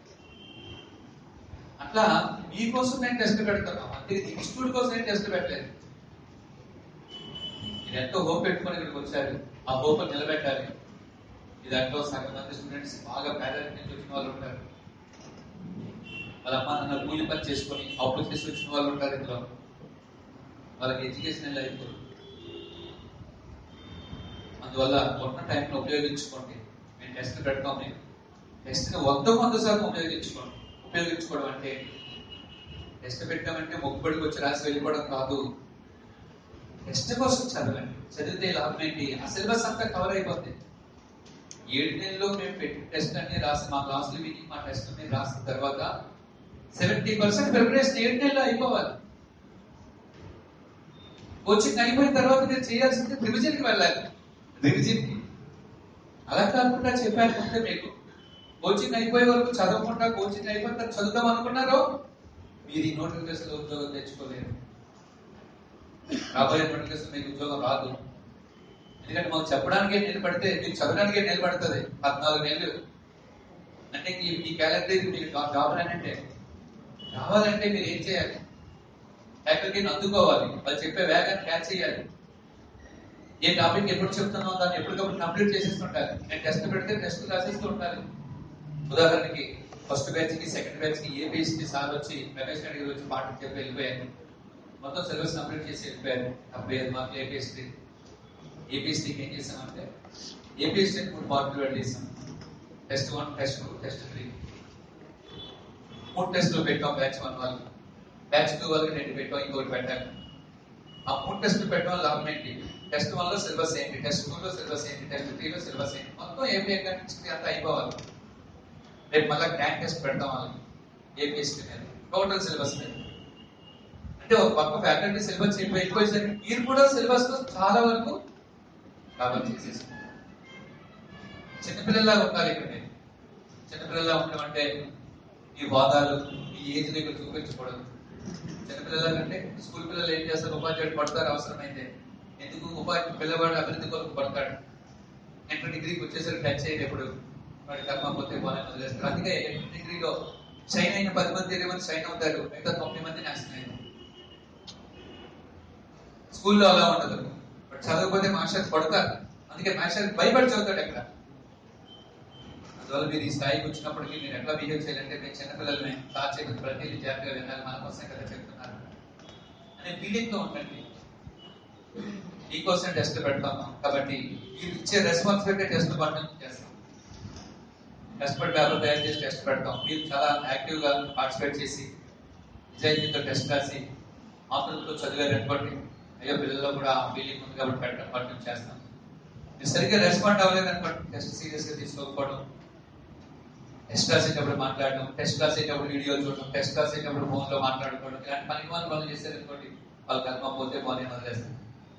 అట్లా మీకోసం నేను టెస్ట్ పెడుతున్నాం అంతే ఇన్స్టిట్యూట్ కోసం నేను టెస్ట్ పెట్టలేదు మీరు ఎంతో హోప్ పెట్టుకొని ఇక్కడికి వచ్చారు ఆ హోప్ నిలబెట్టాలి ఈ దాంట్లో సగం మంది స్టూడెంట్స్ బాగా పేదరికం నుంచి వచ్చిన వాళ్ళు ఉంటారు వాళ్ళ అమ్మ నాన్న కూలి పని చేసుకొని అప్పులు చేసి వచ్చిన వాళ్ళు ఉంటారు ఇందులో వాళ్ళకి ఎడ్యుకేషన్ లైఫ్ అందువల్ల ఉన్న టైంలో ఉపయోగించుకోండి మేము టెస్ట్ పెడతాం మేము టెస్ట్ వంద వంద శాతం ఉపయోగించుకోండి ఉపయోగించుకోవడం అంటే టెస్ట్ పెట్టామంటే మొక్కుబడికి వచ్చి రాసి వెళ్ళిపోవడం కాదు టెస్ట్ కోసం చదవండి చదివితే లాభం ఏంటి ఆ సిలబస్ అంతా కవర్ అయిపోతుంది ఏడు నెలల్లో మేము పెట్టి టెస్ట్ అన్ని రాసి మా క్లాసులు విని మా టెస్ట్ అన్ని రాసిన తర్వాత సెవెంటీ పర్సెంట్ ప్రిపరేషన్ ఏడు నెలల్లో అయిపోవాలి కోచింగ్ అయిపోయిన తర్వాత మీరు చేయాల్సింది రివిజన్ కి వెళ్ళాలి రివిజన్ కి అలా కాకుండా చెప్పాను ముందే మీకు కోచింగ్ అయిపోయే వరకు చదవకుండా కోచింగ్ అయిపోయిన తర్వాత చదువుదాం అనుకున్నారో మీరు ఈ నోటిఫికేషన్ ఉద్యోగం తెచ్చుకోలేరు రాబోయే నోటిఫికేషన్ మీకు ఉద్యోగం రాదు ఎందుకంటే మాకు చెప్పడానికే నిలబడితే మీకు చదవడానికే నిలబడుతుంది పద్నాలుగు నెలలు అంటే ఈ మీ క్యాలెండర్ మీకు జాబ్ అంటే రావాలంటే మీరు ఏం చేయాలి ఫ్యాకల్టీని అందుకోవాలి వాళ్ళు చెప్పే వేగాన్ని క్యాచ్ చేయాలి ఏ టాపిక్ ఎప్పుడు చెప్తున్నాం దాన్ని ఎప్పటికప్పుడు కంప్లీట్ చేసేస్తుంటారు నేను టెస్ట్ పెడితే టెస్ట్ రాసేస్తూ ఉండాలి ఉదాహరణకి ఫస్ట్ బ్యాచ్ కి సెకండ్ బ్యాచ్ కి ఏ బేస్ కి సార్ వచ్చి రమేష్ గారి వచ్చి పాఠం చెప్పి వెళ్ళిపోయారు మొత్తం సిలబస్ కంప్లీట్ చేసి వెళ్ళిపోయారు డెబ్బై ఐదు మార్కులు ఏపీఎస్టీ ఏపీఎస్టీకి ఏం చేసామంటే ఏపీఎస్టీ మూడు మార్కులు యాడ్ చేసాం test one test two test three మూడు టెస్టులు పెట్టాం బ్యాచ్ వన్ వాళ్ళకి బ్యాచ్ టూ వాళ్ళకి రెండు పెట్టాం ఇంకొకటి పెట్టాం ఆ మూడు టెస్టులు పెట్టడం వల్ల లాభం ఏంటి టెస్ట్ వన్ లో సిలబస్ ఏంటి టెస్ట్ టూ లో సిలబస్ ఏంటి టెస్ట్ త్రీ లో సిలబస్ ఏంటి మొత్తం ఏపీ ఎకనామిక్స్ అంతా అయిపోవాలి రేపు మళ్ళీ ట్యాంక్ టెస్ట్ పెడతాం వాళ్ళకి ఏపీఎస్టీ మీద టోటల్ సిలబస్ మీద అంటే ఒక పక్క ఫ్యాకల్టీ సిలబస్ అయిపోయేసరికి మీరు కూడా సిలబస్ లో చాలా వరకు కవర్ చేసేసుకుంటారు చిన్నపిల్లలా ఉండాలి ఇక్కడ మీరు చిన్నపిల్లలా ఉండడం అంటే ఈ వాదాలు ఈ ఏజ్ దగ్గర చూపించకూడదు చిన్నపిల్లల కంటే స్కూల్ పిల్లలు ఏం చేస్తారు ఉపాధ్యాయుడు పడతారు అవసరమైతే ఎందుకు ఉపాధ్యాయుడు పిల్లవాడు అభివృద్ధి కొరకు పడతాడు ఇంటర్ డిగ్రీకి వచ్చేసరికి టచ్ అయ్యేది ఎప్పుడు వాడి కర్మ పోతే వాళ్ళని వదిలేస్తారు అందుకే ఇంటర్ డిగ్రీలో షైన్ అయిన పది మంది ఇరవై మంది షైన్ అవుతారు మిగతా తొమ్మిది మంది నాశనం అయ్యారు స్కూల్లో అలా ఉండదు బట్ చదవకపోతే మాస్టర్స్ పడతారు అందుకే మాస్టర్ భయపడి చదువుతాడు ఎక్కడ అందువల్ల మీరు ఈ స్థాయికి వచ్చినప్పటికీ మీరు ఎట్లా బిహేవ్ చేయాలంటే మేము చిన్నపిల్లలమే సార్ చెప్పిన ప్రతి జాగ్రత్తగా వినాలి మన కోసం కదా చెప్తున్నారు అనే ఫీలింగ్ తో ఉండండి మీకోసం టెస్ట్ పెడతాము కాబట్టి మీరు ఇచ్చే రెస్పాన్సిబిలిటీ టెస్ట్ పట్టడం చేస్తాం కష్టపడి పేపర్ తయారు చేసి టెస్ట్ పెడతాం మీరు చాలా యాక్టివ్ గా పార్టిసిపేట్ చేసి నిజాయితీతో టెస్ట్ రాసి ఆతృతతో చదివారు అనుకోండి అయ్యో పిల్లల్లో కూడా ఆ ఫీలింగ్ ఉంది కాబట్టి పెట్టడం పట్టడం చేస్తాం మీరు సరిగ్గా రెస్పాండ్ అవ్వలేదు అనుకోండి టెస్ట్ సీరియస్ గా తీసుకోకపోవడం టెస్ట్ రాసేటప్పుడు మాట్లాడడం టెస్ట్ రాసేటప్పుడు వీడియో చూడడం టెస్ట్ రాసేటప్పుడు ఫోన్ లో మాట్లాడుకోవడం ఇలాంటి పనికి వాళ్ళు పనులు చేశారు అనుకోండి వాళ్ళకి కర్మ పోతే పోనీ వదిలేస్తారు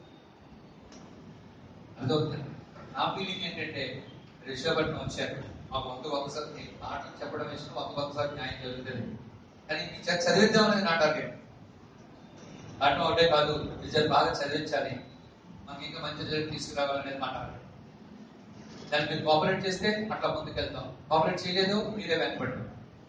అర్థమవుతుంది నా ఫీలింగ్ ఏంటంటే రిషభట్నం వచ్చారు మాకు వంద ఒకసారి మీకు పాఠం చెప్పడం ఇష్టం వంద ఒకసారి న్యాయం జరుగుతుంది కానీ మీకు చ- చదివిద్దాం అనేది నా టార్గెట్ పాఠం ఒకటే కాదు రిజల్ట్ బాగా చదివించాలి మనకి ఇంకా మంచి రిజల్ట్ తీసుకురావాలనేది మాట్లాడాలి దాన్ని మీరు కోఆపరేట్ చేస్తే అట్లా ముందుకు వెళ్తాం కోఆపరేట్ చేయలేదు మీరే వెనపడ్డారు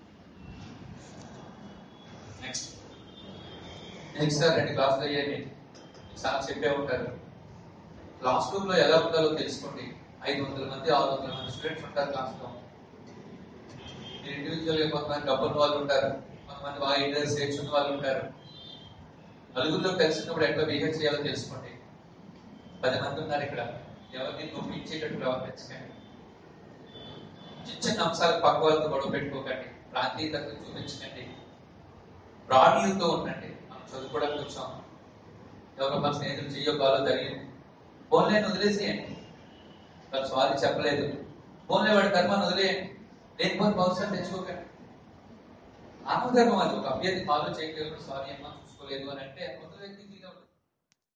నెక్స్ట్ నెక్స్ట్ సార్ రెండు క్లాసులు అయ్యాయి సార్ చెప్పే ఉంటారు క్లాస్ రూమ్ లో ఎలా ఉండాలో తెలుసుకోండి ఐదు వందల మంది ఆరు వందల మంది స్టూడెంట్స్ ఉంటారు క్లాస్ లో మీరు ఇండివిజువల్ గా కొంతమంది డబ్బున్న వాళ్ళు ఉంటారు కొంతమంది బాగా ఇంటర్ సేట్స్ ఉన్న వాళ్ళు ఉంటారు నలుగురిలో కలిసినప్పుడు ఎట్లా బిహేవ్ చేయాలో తెలుసుకోండి పది మంది ఉన్నారు ఇక్కడ ఎవరిని నొప్పించేటట్టు ప్రవర్తించకండి చిన్న చిన్న అంశాలు పక్క వాళ్ళతో గొడవ పెట్టుకోకండి ప్రాంతీయతకు చూపించకండి ప్రాణీయులతో ఉండండి మనం చదువుకోవడానికి వచ్చాం ఎవరో మన స్నేహితులు చెయ్యో కాలో జరిగింది ఫోన్లే వదిలేసేయండి వాళ్ళు సారీ చెప్పలేదు ఫోన్లే వాడి కర్మను వదిలేయండి లేకపోతే భవిష్యత్తు తెచ్చుకోకండి మానవ ధర్మం అది ఒక అభ్యర్థి ఫాలో చేయగలరు సారీ అమ్మా చూసుకోలేదు అని అంటే కొత్త వ్యక్తికి